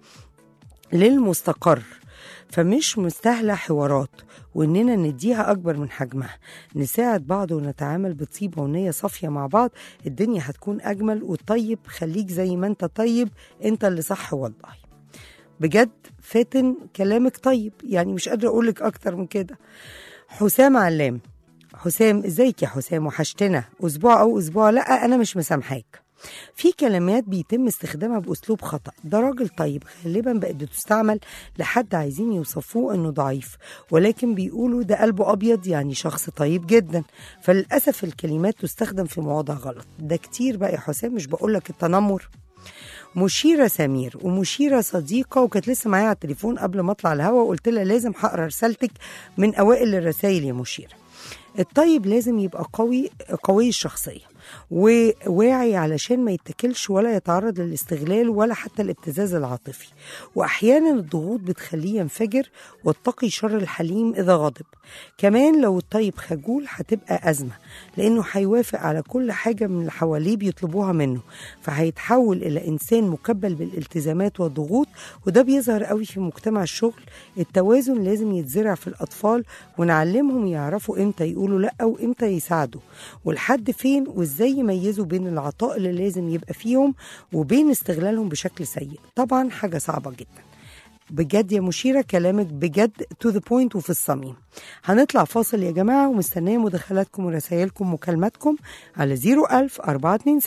للمستقر فمش مستاهلة حوارات وإننا نديها أكبر من حجمها نساعد بعض ونتعامل بطيبة ونية صافية مع بعض الدنيا هتكون أجمل والطيب خليك زي ما أنت طيب أنت اللي صح والله بجد فاتن كلامك طيب يعني مش قادرة أقولك أكتر من كده حسام علام حسام ازيك يا حسام وحشتنا اسبوع او اسبوع لا انا مش مسامحاك في كلمات بيتم استخدامها باسلوب خطا ده راجل طيب غالبا بقت بتستعمل لحد عايزين يوصفوه انه ضعيف ولكن بيقولوا ده قلبه ابيض يعني شخص طيب جدا فللاسف الكلمات تستخدم في مواضع غلط ده كتير بقى يا حسام مش بقولك التنمر مشيرة سمير ومشيرة صديقة وكانت لسه معايا على التليفون قبل ما اطلع الهوا وقلت لها لازم هقرا رسالتك من اوائل الرسائل يا مشيرة الطيب لازم يبقى قوي قوي الشخصية وواعي علشان ما يتكلش ولا يتعرض للاستغلال ولا حتى الابتزاز العاطفي وأحيانا الضغوط بتخليه ينفجر واتقي شر الحليم إذا غضب كمان لو الطيب خجول هتبقى أزمة لأنه هيوافق على كل حاجة من اللي حواليه بيطلبوها منه فهيتحول إلى إنسان مكبل بالالتزامات والضغوط وده بيظهر قوي في مجتمع الشغل التوازن لازم يتزرع في الأطفال ونعلمهم يعرفوا إمتى يقولوا لأ وإمتى يساعدوا ولحد فين وإزاي يميزوا بين العطاء اللي لازم يبقى فيهم وبين استغلالهم بشكل سيء طبعا حاجة صعبة جدا بجد يا مشيرة كلامك بجد تو ذا بوينت وفي الصميم هنطلع فاصل يا جماعة ومستنية مداخلاتكم ورسائلكم ومكالماتكم على 01000 427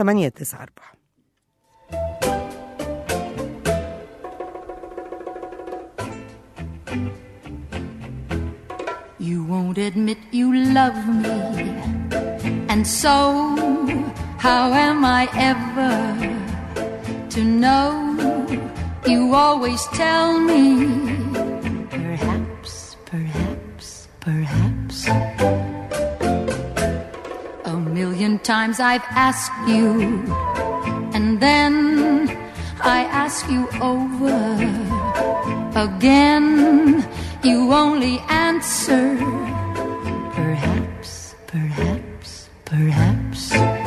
894 You won't admit you love me. And so, how am I ever to know? You always tell me, perhaps, perhaps, perhaps. A million times I've asked you, and then I ask you over again. You only answer, perhaps, perhaps, perhaps.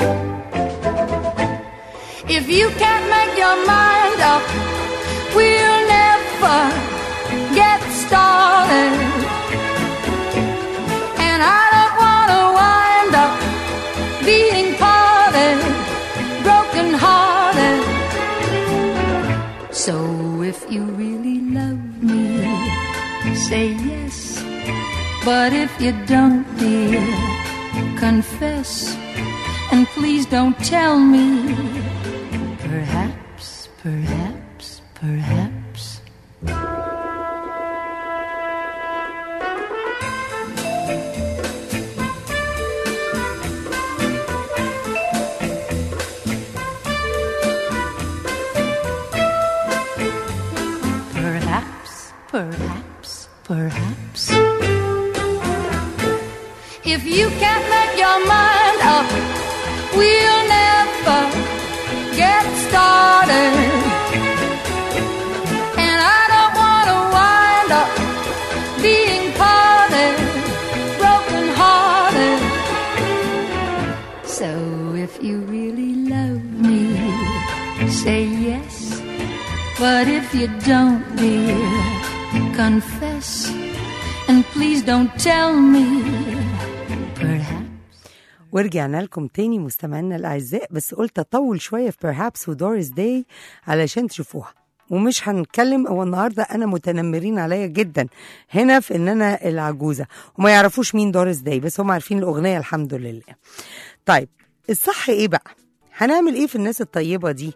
If you can't make your mind up, we'll never get started. And I don't want to wind up being parted, broken hearted. So if you really love me, say yes. But if you don't, dear, confess. And please don't tell me. Perhaps, perhaps, perhaps. Perhaps, perhaps, perhaps. If you can't make your mind up, we'll never get started. And I don't want to wind up being parted, broken hearted. So if you really love me, say yes. But if you don't, dear, confess. And please don't tell me, perhaps. ورجعنا لكم تاني مستمعينا الأعزاء بس قلت أطول شوية في بيرهابس ودوريس داي علشان تشوفوها ومش هنتكلم هو النهارده انا متنمرين عليا جدا هنا في ان انا العجوزه وما يعرفوش مين دوريس داي بس هم عارفين الاغنيه الحمد لله طيب الصح ايه بقى هنعمل ايه في الناس الطيبه دي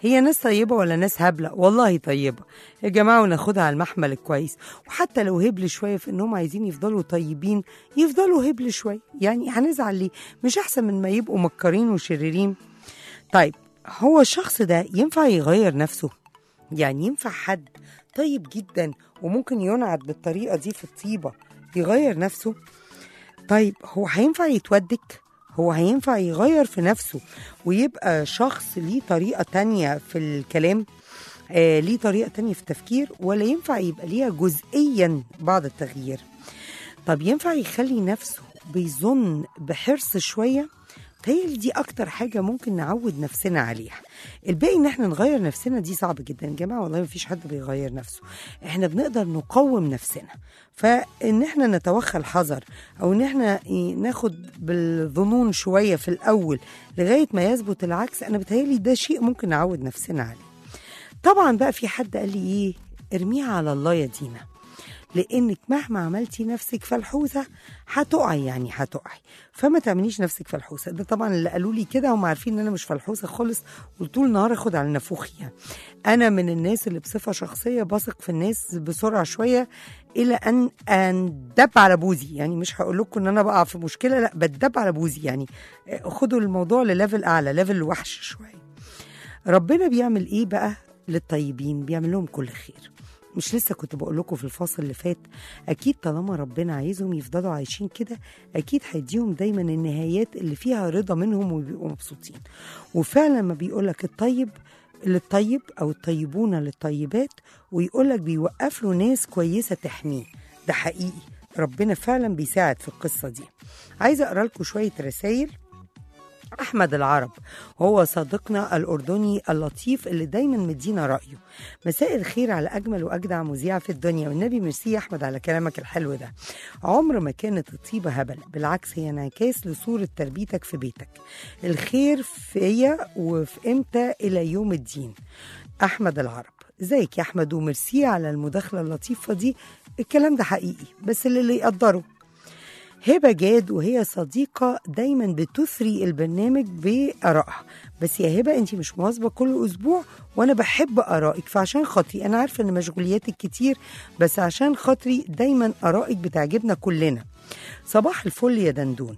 هي ناس طيبة ولا ناس هبلة والله طيبة يا جماعة وناخدها على المحمل الكويس وحتى لو هبل شوية في انهم عايزين يفضلوا طيبين يفضلوا هبل شوية يعني هنزعل ليه مش احسن من ما يبقوا مكرين وشريرين طيب هو الشخص ده ينفع يغير نفسه يعني ينفع حد طيب جدا وممكن ينعت بالطريقة دي في الطيبة يغير نفسه طيب هو هينفع يتودك هو هينفع يغير في نفسه ويبقى شخص ليه طريقة تانية في الكلام آه ليه طريقة تانية في التفكير ولا ينفع يبقى ليها جزئيا بعض التغيير طب ينفع يخلي نفسه بيظن بحرص شوية تهيألي دي أكتر حاجة ممكن نعود نفسنا عليها الباقي إن احنا نغير نفسنا دي صعب جدا يا جماعة والله مفيش حد بيغير نفسه احنا بنقدر نقوم نفسنا فإن احنا نتوخى الحذر أو إن احنا إيه ناخد بالظنون شوية في الأول لغاية ما يثبت العكس أنا بتهيألي ده شيء ممكن نعود نفسنا عليه طبعا بقى في حد قال لي ايه ارميها على الله يا دينا لانك مهما عملتي نفسك فلحوسه هتقعي يعني هتقعي فما تعمليش نفسك فلحوسه ده طبعا اللي قالوا لي كده هم عارفين ان انا مش فلحوسه خالص وطول النهار اخد على نافوخي يعني. انا من الناس اللي بصفه شخصيه بثق في الناس بسرعه شويه الى ان اندب على بوزي يعني مش هقول لكم ان انا بقع في مشكله لا بدب على بوزي يعني خدوا الموضوع لليفل اعلى ليفل وحش شويه ربنا بيعمل ايه بقى للطيبين بيعمل لهم كل خير مش لسه كنت بقول لكم في الفاصل اللي فات اكيد طالما ربنا عايزهم يفضلوا عايشين كده اكيد هيديهم دايما النهايات اللي فيها رضا منهم وبيبقوا مبسوطين وفعلا ما بيقولك الطيب للطيب او الطيبون للطيبات ويقولك بيوقف له ناس كويسه تحميه ده حقيقي ربنا فعلا بيساعد في القصه دي عايزه اقرا لكم شويه رسائل أحمد العرب وهو صديقنا الأردني اللطيف اللي دايما مدينا رأيه مساء الخير على أجمل وأجدع مذيع في الدنيا والنبي ميرسي يا أحمد على كلامك الحلو ده عمر ما كانت الطيبة هبل بالعكس هي انعكاس لصورة تربيتك في بيتك الخير فيا وفي إمتى إلى يوم الدين أحمد العرب ازيك يا أحمد وميرسي على المداخلة اللطيفة دي الكلام ده حقيقي بس اللي يقدره هبة جاد وهي صديقة دايما بتثري البرنامج بآرائها بس يا هبة انت مش مواظبة كل أسبوع وأنا بحب آرائك فعشان خاطري أنا عارفة إن مشغولياتك كتير بس عشان خاطري دايما آرائك بتعجبنا كلنا صباح الفل يا دندون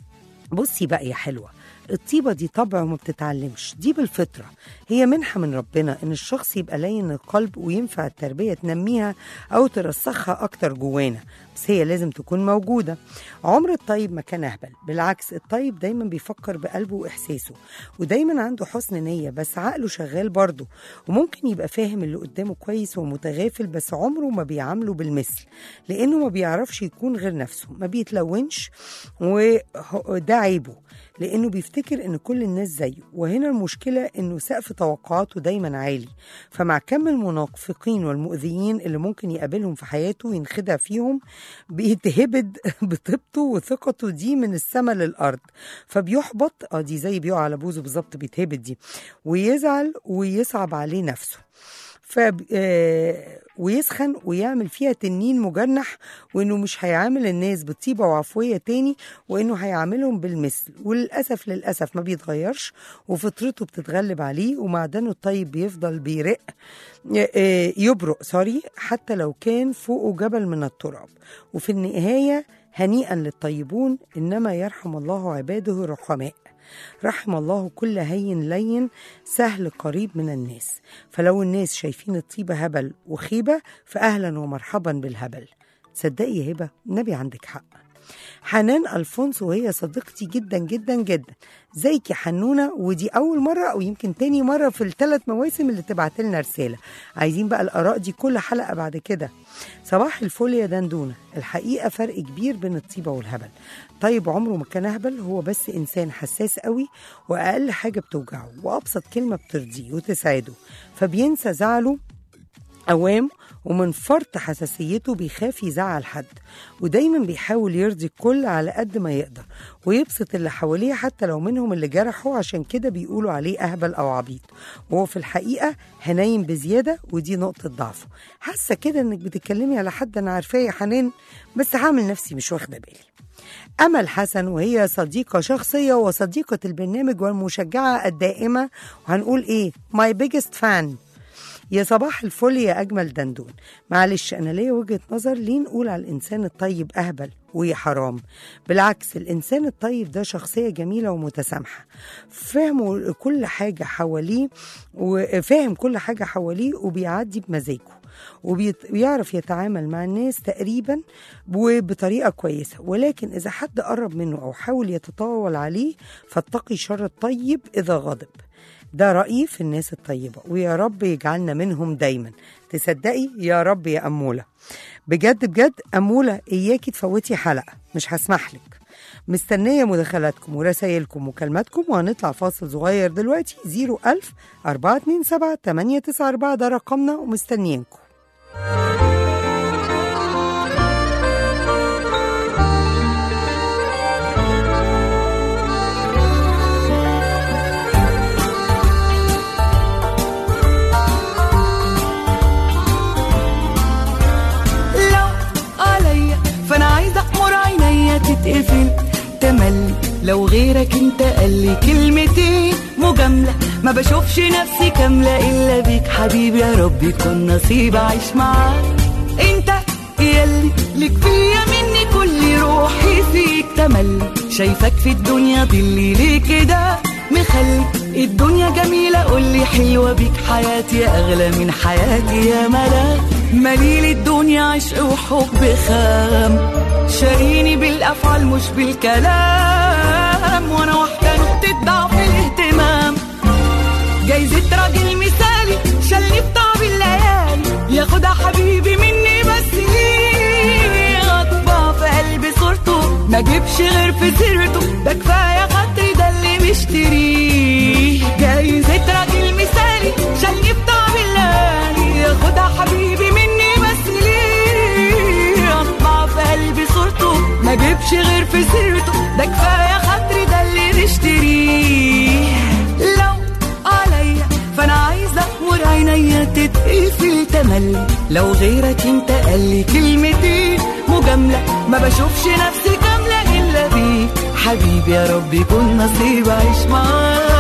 بصي بقى يا حلوة الطيبة دي طبع وما بتتعلمش دي بالفطرة هي منحة من ربنا إن الشخص يبقى لين القلب وينفع التربية تنميها أو ترسخها أكتر جوانا بس هي لازم تكون موجودة عمر الطيب ما كان أهبل بالعكس الطيب دايما بيفكر بقلبه وإحساسه ودايما عنده حسن نية بس عقله شغال برضه وممكن يبقى فاهم اللي قدامه كويس ومتغافل بس عمره ما بيعامله بالمثل لأنه ما بيعرفش يكون غير نفسه ما بيتلونش وده عيبه لانه بيفتكر ان كل الناس زيه وهنا المشكله انه سقف توقعاته دايما عالي فمع كم المنافقين والمؤذيين اللي ممكن يقابلهم في حياته وينخدع فيهم بيتهبد بطيبته وثقته دي من السماء للارض فبيحبط اه دي زي بيقع على بوزه بالظبط بيتهبد دي ويزعل ويصعب عليه نفسه ف ويسخن ويعمل فيها تنين مجنح وانه مش هيعامل الناس بطيبه وعفويه تاني وانه هيعاملهم بالمثل وللاسف للاسف ما بيتغيرش وفطرته بتتغلب عليه ومعدنه الطيب بيفضل بيرق يبرق سوري حتى لو كان فوقه جبل من التراب وفي النهايه هنيئا للطيبون انما يرحم الله عباده الرحماء رحم الله كل هين لين سهل قريب من الناس فلو الناس شايفين الطيبة هبل وخيبة فأهلا ومرحبا بالهبل تصدقي يا هبة النبي عندك حق حنان الفونس وهي صديقتي جدا جدا جدا زيك يا حنونه ودي اول مره او يمكن تاني مره في الثلاث مواسم اللي تبعت لنا رساله عايزين بقى الاراء دي كل حلقه بعد كده صباح الفل يا دندونه الحقيقه فرق كبير بين الطيبه والهبل طيب عمره ما كان اهبل هو بس انسان حساس قوي واقل حاجه بتوجعه وابسط كلمه بترضيه وتسعده فبينسى زعله قوام ومن فرط حساسيته بيخاف يزعل حد ودايما بيحاول يرضي الكل على قد ما يقدر ويبسط اللي حواليه حتى لو منهم اللي جرحه عشان كده بيقولوا عليه أهبل أو عبيط وهو في الحقيقة هنايم بزيادة ودي نقطة ضعفه حاسة كده إنك بتتكلمي على حد أنا عارفاه يا حنان بس هعمل نفسي مش واخدة بالي أمل حسن وهي صديقة شخصية وصديقة البرنامج والمشجعة الدائمة وهنقول إيه ماي بيجست فان يا صباح الفل يا أجمل دندون معلش أنا ليا وجهة نظر ليه نقول على الإنسان الطيب أهبل ويا حرام بالعكس الإنسان الطيب ده شخصية جميلة ومتسامحة فاهمه كل حاجة حواليه وفاهم كل حاجة حواليه وبيعدي بمزاجه وبيعرف يتعامل مع الناس تقريبا وبطريقة كويسة ولكن إذا حد قرب منه أو حاول يتطاول عليه فاتقي شر الطيب إذا غضب ده رأيي في الناس الطيبة ويا رب يجعلنا منهم دايما تصدقي يا رب يا أمولة بجد بجد أمولة إياكي تفوتي حلقة مش هسمح لك مستنية مداخلاتكم ورسايلكم وكلماتكم وهنطلع فاصل صغير دلوقتي 01000 427 894 ده رقمنا ومستنيينكم لو عليا فانا عايزه امر عينيا تتقفل تملي لو غيرك انت قال لي كلمتين مجامله ما بشوفش نفسي كامله الا بيك حبيبي يا رب يكون نصيب اعيش معاك انت يلي ليك فيا مني كل روحي فيك تملي شايفك في الدنيا ضلي ليه كده مخلي الدنيا جميلة قولي حلوة بيك حياتي أغلى من حياتي يا ملاك مليل الدنيا عشق وحب خام شاريني بالأفعال مش بالكلام وأنا واحدة نقطة ضعف الاهتمام جايزة راجل مثالي شلني بطعم الليالي ياخدها حبيبي مني بس ليه اطبع في قلبي صورته ما جيبش غير في سيرته ده كفايه خاطري ده اللي مشتريه جايزة راجل مثالي شلني بطعم الليالي ياخدها حبيبي مني بس ليه اطبع في قلبي صورته ما جيبش غير في سيرته ده كفايه خاطري ده اللي نشتريه لو عليا فانا عايزه امور عينيا تتقفل تملي لو غيرك انت قال لي كلمتين مجامله ما بشوفش نفسي كامله الا بيك حبيبي يا رب يكون نصيب اعيش معاك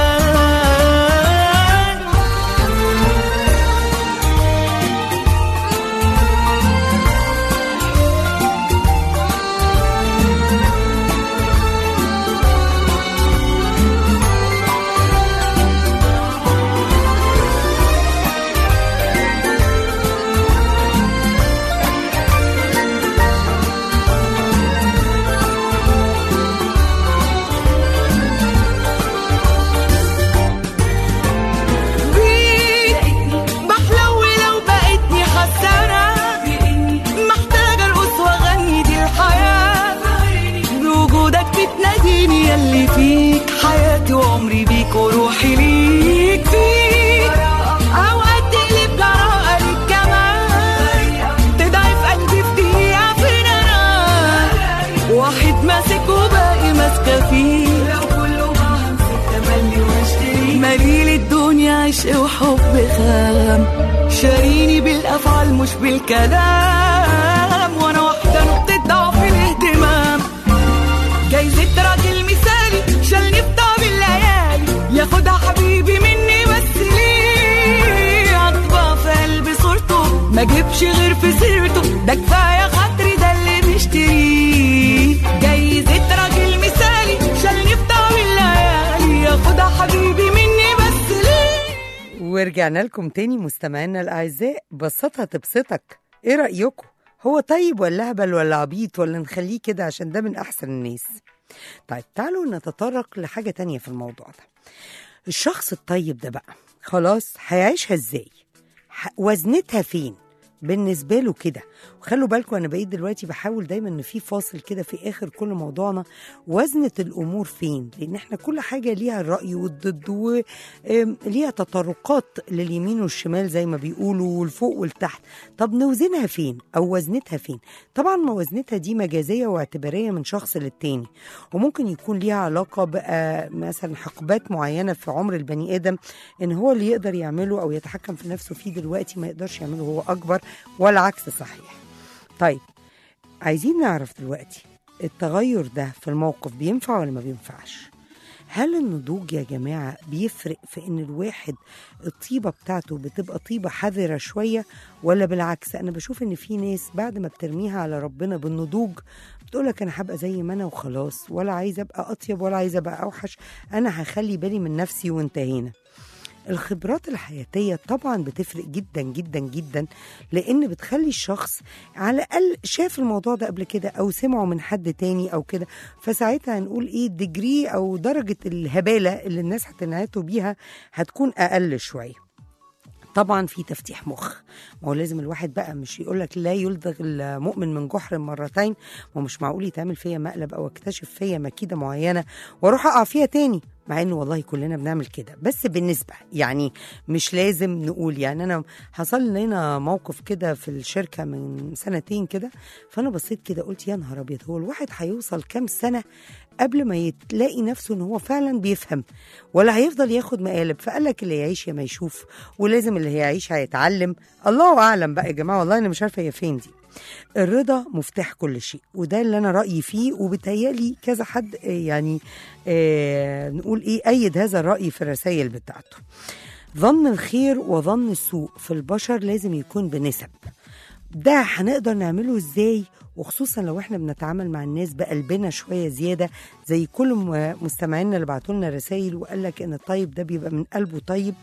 بيك بحلو لو بقيتني خسارة محتاجة القدس واغني دي الحياة بوجودك بتناديني ياللي فيك حياتي وعمري بيك وروحي ليك فيك اوقات تقلب جراءة للكمال تضعف قلبي في دقيقة فين انا واحد ماسك وباقي ماسكة فيه لو كله ما همسك تملي واشتري مليل الدنيا عشق وحب خام شاريني بالافعال مش بالكلام وانا واحدة نقطة ضعف الاهتمام جايزة راجل مثالي شالني بطعم الليالي ياخدها حبيبي مني بس ليه اطبع في قلبي صورته ما جيبش غير في سيرته ده كفايه خاطري ده اللي مشتريه جايزة راجل مثالي شالني بطعم الليالي ياخدها حبيبي مني بس ليه ورجعنا لكم تاني مستمعينا الأعزاء بسطها تبسطك إيه رأيكم؟ هو طيب ولا هبل ولا عبيط ولا نخليه كده عشان ده من أحسن الناس طيب تعالوا نتطرق لحاجة تانية في الموضوع ده الشخص الطيب ده بقى خلاص هيعيشها ازاي ح- وزنتها فين بالنسبة له كده وخلوا بالكم انا بقيت دلوقتي بحاول دايما ان في فاصل كده في اخر كل موضوعنا وزنه الامور فين لان احنا كل حاجه ليها الراي والضد وليها تطرقات لليمين والشمال زي ما بيقولوا والفوق والتحت طب نوزنها فين او وزنتها فين طبعا موازنتها دي مجازيه واعتباريه من شخص للتاني وممكن يكون ليها علاقه بقى مثلا حقبات معينه في عمر البني ادم ان هو اللي يقدر يعمله او يتحكم في نفسه فيه دلوقتي ما يقدرش يعمله هو اكبر ولا عكس صحيح طيب عايزين نعرف دلوقتي التغير ده في الموقف بينفع ولا ما بينفعش هل النضوج يا جماعة بيفرق في إن الواحد الطيبة بتاعته بتبقى طيبة حذرة شوية ولا بالعكس أنا بشوف إن في ناس بعد ما بترميها على ربنا بالنضوج بتقولك أنا هبقى زي ما أنا وخلاص ولا عايزة أبقى أطيب ولا عايزة أبقى أوحش أنا هخلي بالي من نفسي وانتهينا الخبرات الحياتية طبعا بتفرق جدا جدا جدا لأن بتخلي الشخص على الأقل شاف الموضوع ده قبل كده أو سمعه من حد تاني أو كده فساعتها هنقول إيه الديجري أو درجة الهبالة اللي الناس هتنعتوا بيها هتكون أقل شوية طبعا في تفتيح مخ ما هو لازم الواحد بقى مش يقول لك لا يلدغ المؤمن من جحر مرتين ما هو مش معقول يتعمل فيا مقلب او اكتشف فيا مكيده معينه واروح اقع فيها تاني مع انه والله كلنا بنعمل كده بس بالنسبه يعني مش لازم نقول يعني انا حصل لنا موقف كده في الشركه من سنتين كده فانا بصيت كده قلت يا نهار ابيض هو الواحد هيوصل كام سنه قبل ما يتلاقي نفسه ان هو فعلا بيفهم ولا هيفضل ياخد مقالب فقال لك اللي يعيش يا ما يشوف ولازم اللي هيعيش هيتعلم الله اعلم بقى يا جماعه والله انا مش عارفه هي فين دي الرضا مفتاح كل شيء وده اللي انا رايي فيه وبتهيالي كذا حد آه، يعني آه نقول ايه ايد هذا الراي في الرسائل بتاعته ظن الخير وظن السوء في البشر لازم يكون بنسب ده هنقدر نعمله ازاي وخصوصا لو احنا بنتعامل مع الناس بقلبنا شويه زياده زي كل م- مستمعينا اللي بعتوا لنا رسائل وقال لك ان الطيب ده بيبقى من قلبه طيب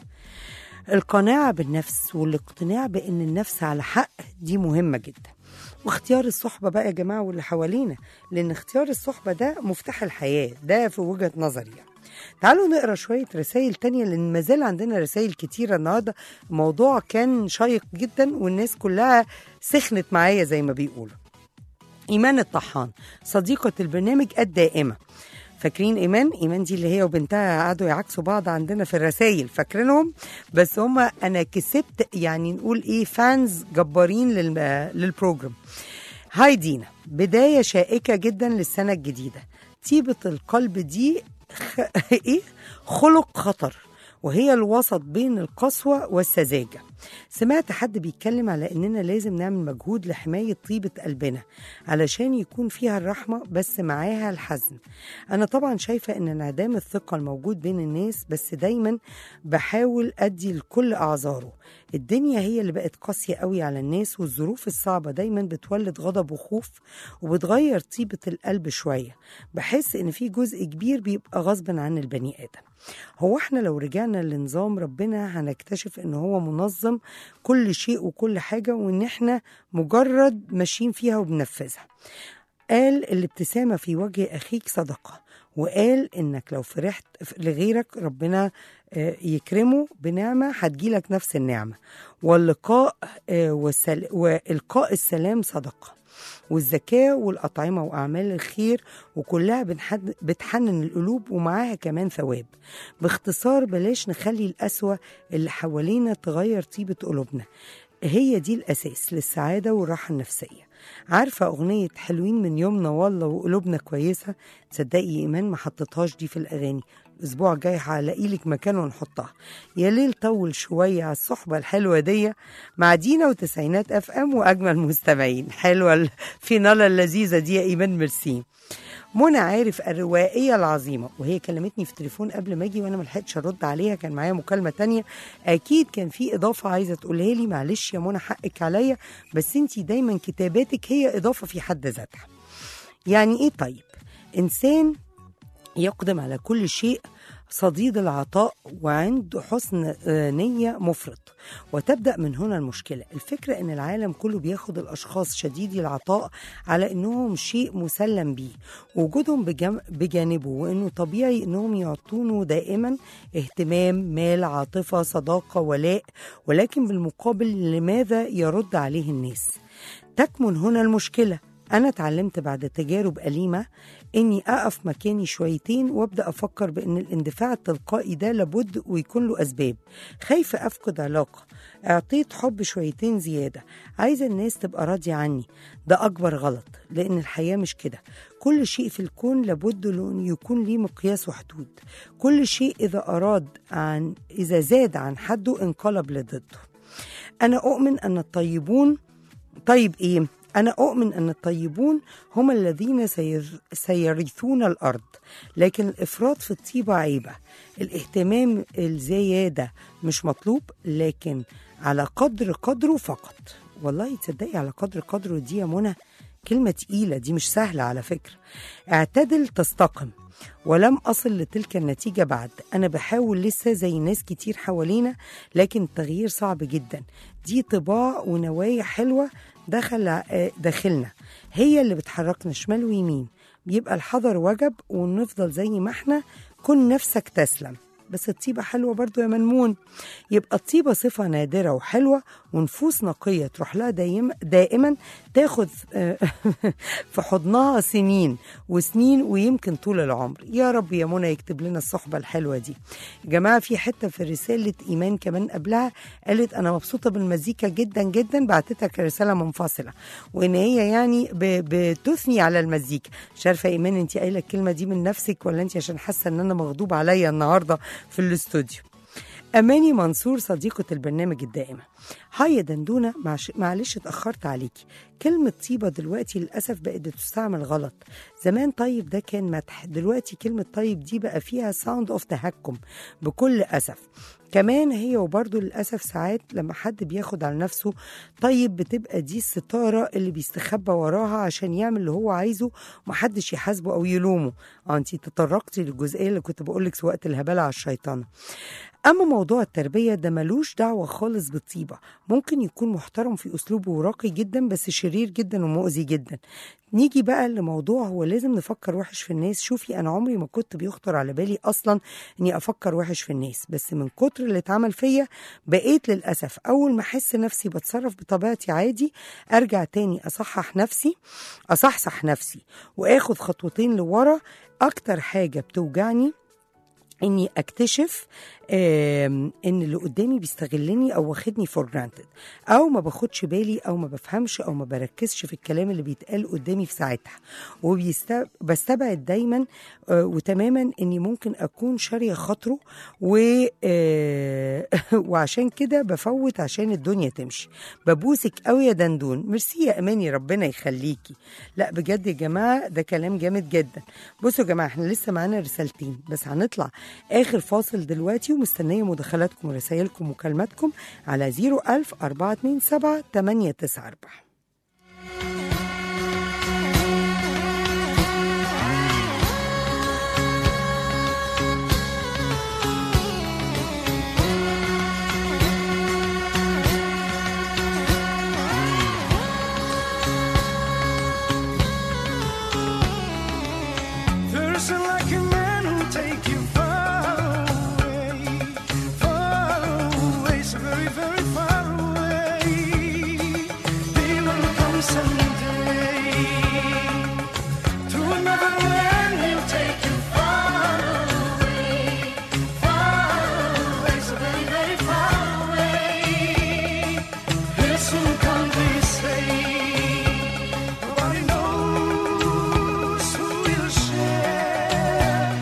القناعه بالنفس والاقتناع بان النفس على حق دي مهمه جدا واختيار الصحبه بقى يا جماعه واللي حوالينا لان اختيار الصحبه ده مفتاح الحياه ده في وجهه نظري يعني. تعالوا نقرا شويه رسائل تانية لان ما زال عندنا رسائل كتيره النهارده الموضوع كان شيق جدا والناس كلها سخنت معايا زي ما بيقولوا ايمان الطحان صديقه البرنامج الدائمه فاكرين ايمان ايمان دي اللي هي وبنتها قعدوا يعكسوا بعض عندنا في الرسائل فاكرينهم بس هما انا كسبت يعني نقول ايه فانز جبارين للم- للبروجرام هاي دينا بداية شائكة جدا للسنة الجديدة طيبة القلب دي خ... ايه خلق خطر وهي الوسط بين القسوة والسذاجة سمعت حد بيتكلم على اننا لازم نعمل مجهود لحماية طيبة قلبنا علشان يكون فيها الرحمة بس معاها الحزن انا طبعا شايفة ان انعدام الثقة الموجود بين الناس بس دايما بحاول ادي لكل اعذاره الدنيا هي اللي بقت قاسية قوي على الناس والظروف الصعبة دايما بتولد غضب وخوف وبتغير طيبة القلب شوية بحس ان في جزء كبير بيبقى غصب عن البني ادم هو احنا لو رجعنا لنظام ربنا هنكتشف ان هو منظم كل شيء وكل حاجة وان احنا مجرد ماشيين فيها وبننفذها قال الابتسامة في وجه أخيك صدقة وقال إنك لو فرحت لغيرك ربنا آه، يكرمه بنعمة هتجيلك نفس النعمة واللقاء آه، والسل... وإلقاء السلام صدقة والزكاة والأطعمة وأعمال الخير وكلها بنحد... بتحنن القلوب ومعاها كمان ثواب باختصار بلاش نخلي القسوة اللي حوالينا تغير طيبة قلوبنا هي دي الأساس للسعادة والراحة النفسية عارفة أغنية حلوين من يومنا والله وقلوبنا كويسة تصدقي إيمان ما حطيتهاش دي في الأغاني الأسبوع الجاي هلاقي لك مكان ونحطها يا ليل طول شوية على الصحبة الحلوة دي مع دينا وتسعينات أف أم وأجمل مستمعين حلوة الفينالة اللذيذة دي يا إيمان ميرسي منى عارف الروائية العظيمة وهي كلمتني في التليفون قبل ما اجي وانا ما لحقتش ارد عليها كان معايا مكالمة تانية اكيد كان في اضافة عايزة تقولها لي معلش يا منى حقك عليا بس انتي دايما كتاباتك هي اضافة في حد ذاتها يعني ايه طيب انسان يقدم على كل شيء صديد العطاء وعنده حسن آه، نية مفرط وتبدأ من هنا المشكلة الفكرة أن العالم كله بياخد الأشخاص شديدي العطاء على أنهم شيء مسلم بيه وجودهم بجم- بجانبه وأنه طبيعي أنهم يعطونه دائما اهتمام مال عاطفة صداقة ولاء ولكن بالمقابل لماذا يرد عليه الناس تكمن هنا المشكلة أنا اتعلمت بعد تجارب أليمة إني أقف مكاني شويتين وأبدأ أفكر بإن الاندفاع التلقائي ده لابد ويكون له أسباب خايفة أفقد علاقة اعطيت حب شويتين زيادة عايزة الناس تبقى راضية عني ده أكبر غلط لأن الحياة مش كده كل شيء في الكون لابد أن يكون ليه مقياس وحدود كل شيء إذا أراد عن إذا زاد عن حده انقلب لضده أنا أؤمن أن الطيبون طيب إيه؟ أنا أؤمن أن الطيبون هم الذين سير- سيرثون الأرض لكن الإفراط في الطيبة عيبة الاهتمام الزيادة مش مطلوب لكن على قدر قدره فقط والله تصدقي على قدر قدره دي يا منى كلمة تقيلة دي مش سهلة على فكرة اعتدل تستقم ولم أصل لتلك النتيجة بعد أنا بحاول لسه زي ناس كتير حوالينا لكن التغيير صعب جدا دي طباع ونوايا حلوة دخل آه، داخلنا هي اللي بتحركنا شمال ويمين بيبقى الحذر وجب ونفضل زي ما احنا كن نفسك تسلم بس الطيبة حلوة برضو يا منمون يبقى الطيبة صفة نادرة وحلوة ونفوس نقية تروح لها دايما, دائما تاخد آه، في حضنها سنين وسنين ويمكن طول العمر يا رب يا منى يكتب لنا الصحبة الحلوة دي يا جماعة في حتة في رسالة إيمان كمان قبلها قالت أنا مبسوطة بالمزيكا جدا جدا بعتتها كرسالة منفصلة وإن هي يعني ب- بتثني على المزيكا مش عارفة إيمان أنت قايلة الكلمة دي من نفسك ولا أنت عشان حاسة إن أنا مغضوب عليا النهاردة في الاستوديو أماني منصور صديقة البرنامج الدائمة هاي يا دندونة معش- معلش اتأخرت عليكي كلمة طيبة دلوقتي للأسف بقت بتستعمل غلط زمان طيب ده كان مدح دلوقتي كلمة طيب دي بقى فيها ساوند اوف تهكم بكل أسف كمان هي وبرضه للأسف ساعات لما حد بياخد على نفسه طيب بتبقى دي الستارة اللي بيستخبى وراها عشان يعمل اللي هو عايزه ومحدش يحاسبه أو يلومه اه انتي تطرقتي للجزئية اللي كنت بقولك وقت الهبالة على الشيطانة أما موضوع التربية ده ملوش دعوة خالص بالطيبة ممكن يكون محترم في أسلوبه وراقي جدا بس شرير جدا ومؤذي جدا نيجي بقى لموضوع هو لازم نفكر وحش في الناس شوفي أنا عمري ما كنت بيخطر على بالي أصلا إني أفكر وحش في الناس بس من كتر اللي اتعمل فيا بقيت للأسف أول ما أحس نفسي بتصرف بطبيعتي عادي أرجع تاني أصحح نفسي أصحصح نفسي وآخد خطوتين لورا أكتر حاجة بتوجعني اني اكتشف آم، ان اللي قدامي بيستغلني او واخدني فور جرانتد او ما باخدش بالي او ما بفهمش او ما بركزش في الكلام اللي بيتقال قدامي في ساعتها وبستبعد دايما آه، وتماما اني ممكن اكون شاريه خاطره و آه، وعشان كده بفوت عشان الدنيا تمشي ببوسك قوي يا دندون ميرسي يا اماني ربنا يخليكي لا بجد يا جماعه ده كلام جامد جدا بصوا يا جماعه احنا لسه معانا رسالتين بس هنطلع اخر فاصل دلوقتي ومستنيه مداخلاتكم ورسايلكم ومكالماتكم على 01000 427 894 Person like a man who'll take you far away, far away, so very, very far away. He will come someday to another land. He'll take you far away, far away, so very, very far away. He'll soon come, they say. Nobody knows who will share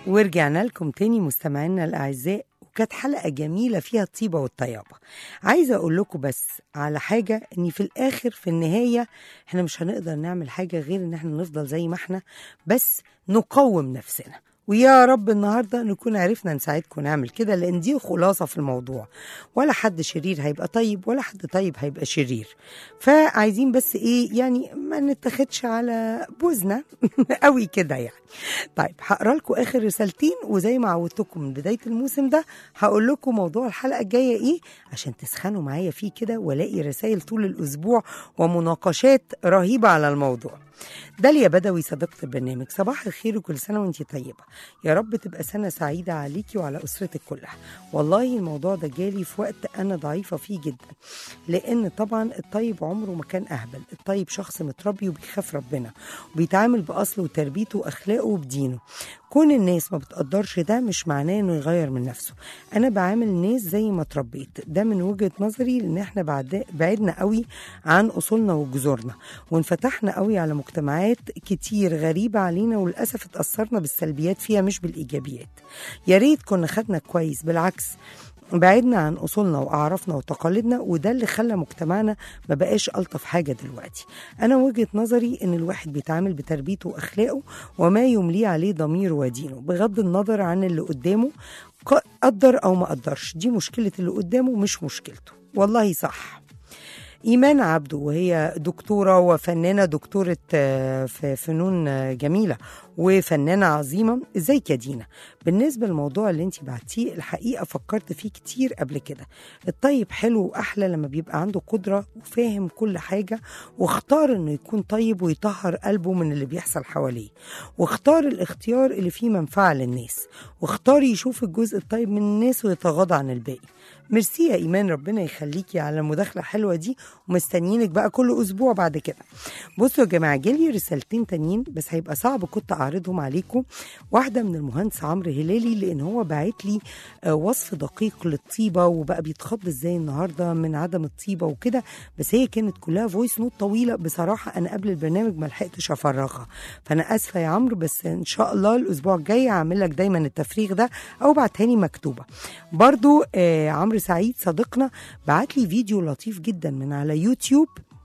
ورجعنا لكم تاني مستمعينا الأعزاء وكانت حلقة جميلة فيها الطيبة والطيابة عايزة أقول لكم بس على حاجة إن في الآخر في النهاية إحنا مش هنقدر نعمل حاجة غير إن إحنا نفضل زي ما إحنا بس نقوم نفسنا ويا رب النهارده نكون عرفنا نساعدكم نعمل كده لان دي خلاصه في الموضوع ولا حد شرير هيبقى طيب ولا حد طيب هيبقى شرير فعايزين بس ايه يعني ما نتاخدش على بوزنا قوي كده يعني طيب هقرا لكم اخر رسالتين وزي ما عودتكم من بدايه الموسم ده هقول لكم موضوع الحلقه الجايه ايه عشان تسخنوا معايا فيه كده والاقي رسائل طول الاسبوع ومناقشات رهيبه على الموضوع داليا بدوي صديقة البرنامج صباح الخير وكل سنة وانتي طيبة يا رب تبقى سنة سعيدة عليكي وعلى أسرتك كلها والله الموضوع ده جالي في وقت أنا ضعيفة فيه جدا لأن طبعا الطيب عمره ما كان أهبل الطيب شخص متربي وبيخاف ربنا وبيتعامل بأصله وتربيته وأخلاقه وبدينه كون الناس ما بتقدرش ده مش معناه انه يغير من نفسه انا بعامل الناس زي ما اتربيت ده من وجهه نظري لان احنا بعد بعدنا قوي عن اصولنا وجذورنا وانفتحنا قوي على مجتمعات كتير غريبه علينا وللاسف اتاثرنا بالسلبيات فيها مش بالايجابيات يا ريت كنا خدنا كويس بالعكس بعدنا عن اصولنا واعرافنا وتقاليدنا وده اللي خلى مجتمعنا ما بقاش الطف حاجه دلوقتي انا وجهه نظري ان الواحد بيتعامل بتربيته واخلاقه وما يمليه عليه ضميره ودينه بغض النظر عن اللي قدامه ق- قدر او ما قدرش دي مشكله اللي قدامه مش مشكلته والله صح إيمان عبده وهي دكتورة وفنانة دكتورة آه، في فنون آه، جميلة وفنانة عظيمة ازيك يا دينا بالنسبة للموضوع اللي انت بعتيه الحقيقة فكرت فيه كتير قبل كده الطيب حلو وأحلى لما بيبقى عنده قدرة وفاهم كل حاجة واختار انه يكون طيب ويطهر قلبه من اللي بيحصل حواليه واختار الاختيار اللي فيه منفعة للناس واختار يشوف الجزء الطيب من الناس ويتغاضى عن الباقي ميرسي يا ايمان ربنا يخليكي على المداخله الحلوه دي ومستنيينك بقى كل اسبوع بعد كده بصوا يا جماعه جالي رسالتين تانيين بس هيبقى صعب كنت اعرضهم عليكم واحده من المهندس عمرو هلالي لان هو باعت لي آه، وصف دقيق للطيبه وبقى بيتخض ازاي النهارده من عدم الطيبه وكده بس هي كانت كلها فويس نوت طويله بصراحه انا قبل البرنامج ما لحقتش افرغها فانا اسفه يا عمرو بس ان شاء الله الاسبوع الجاي هعمل لك دايما التفريغ ده او بعتها لي مكتوبه برضو آه عمرو سعيد صديقنا بعت لي فيديو لطيف جدا من على يوتيوب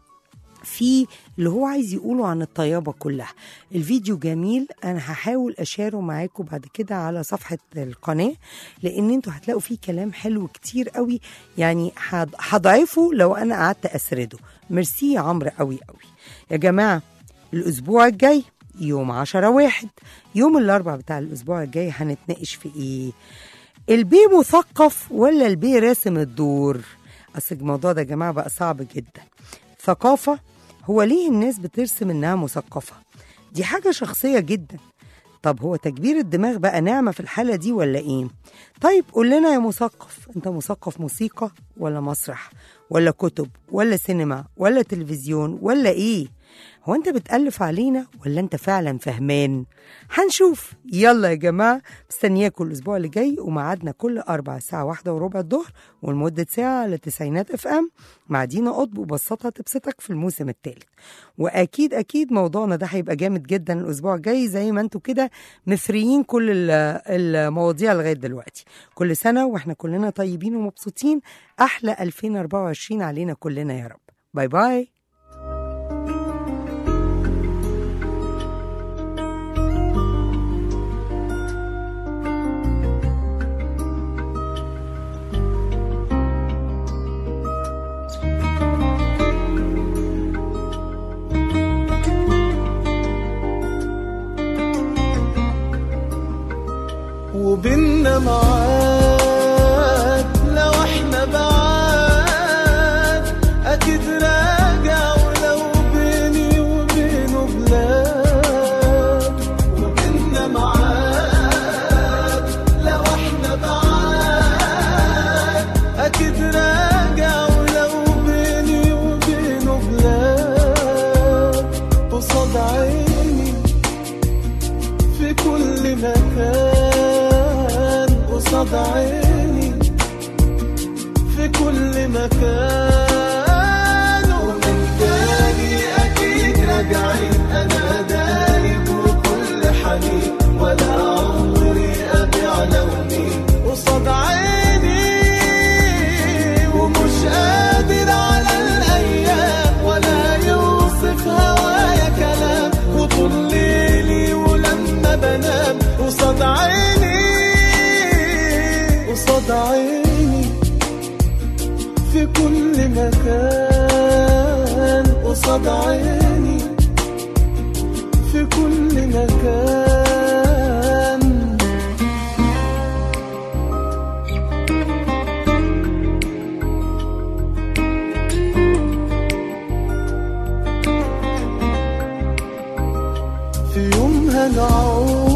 في اللي هو عايز يقوله عن الطيابة كلها الفيديو جميل أنا هحاول أشاره معاكم بعد كده على صفحة القناة لأن انتوا هتلاقوا فيه كلام حلو كتير قوي يعني هض- هضعفه لو أنا قعدت أسرده ميرسي يا عمرو قوي قوي يا جماعة الأسبوع الجاي يوم عشرة واحد يوم الأربع بتاع الأسبوع الجاي هنتناقش في إيه البي مثقف ولا البي راسم الدور اصل الموضوع ده يا جماعه بقى صعب جدا ثقافه هو ليه الناس بترسم انها مثقفه دي حاجه شخصيه جدا طب هو تكبير الدماغ بقى نعمه في الحاله دي ولا ايه طيب قول لنا يا مثقف انت مثقف موسيقى ولا مسرح ولا كتب ولا سينما ولا تلفزيون ولا ايه هو انت بتألف علينا ولا انت فعلا فهمان هنشوف يلا يا جماعة مستنياكم الأسبوع اللي جاي وميعادنا كل أربع ساعة واحدة وربع الظهر ولمدة ساعة على تسعينات اف ام مع دينا قطب وبسطها تبسطك في الموسم الثالث وأكيد أكيد موضوعنا ده هيبقى جامد جدا الأسبوع الجاي زي ما انتوا كده مفريين كل ال- المواضيع لغاية دلوقتي كل سنة واحنا كلنا طيبين ومبسوطين أحلى 2024 علينا كلنا يا رب باي باي وبيننا معاد لو احنا بعاد اكيد راجع ولو بيني وبينه بلاد وبيننا معاد لو احنا بعاد اكيد راجع ولو بيني وبينه بلاد قصاد عيني في كل مكان قصاد عيني في كل مكان ومن تاني أكيد راجعين أنا دايب وكل حنين ولا عمري ما بنام قصاد عيني قصاد عيني في كل مكان قصاد عيني في كل مكان في يوم هنعود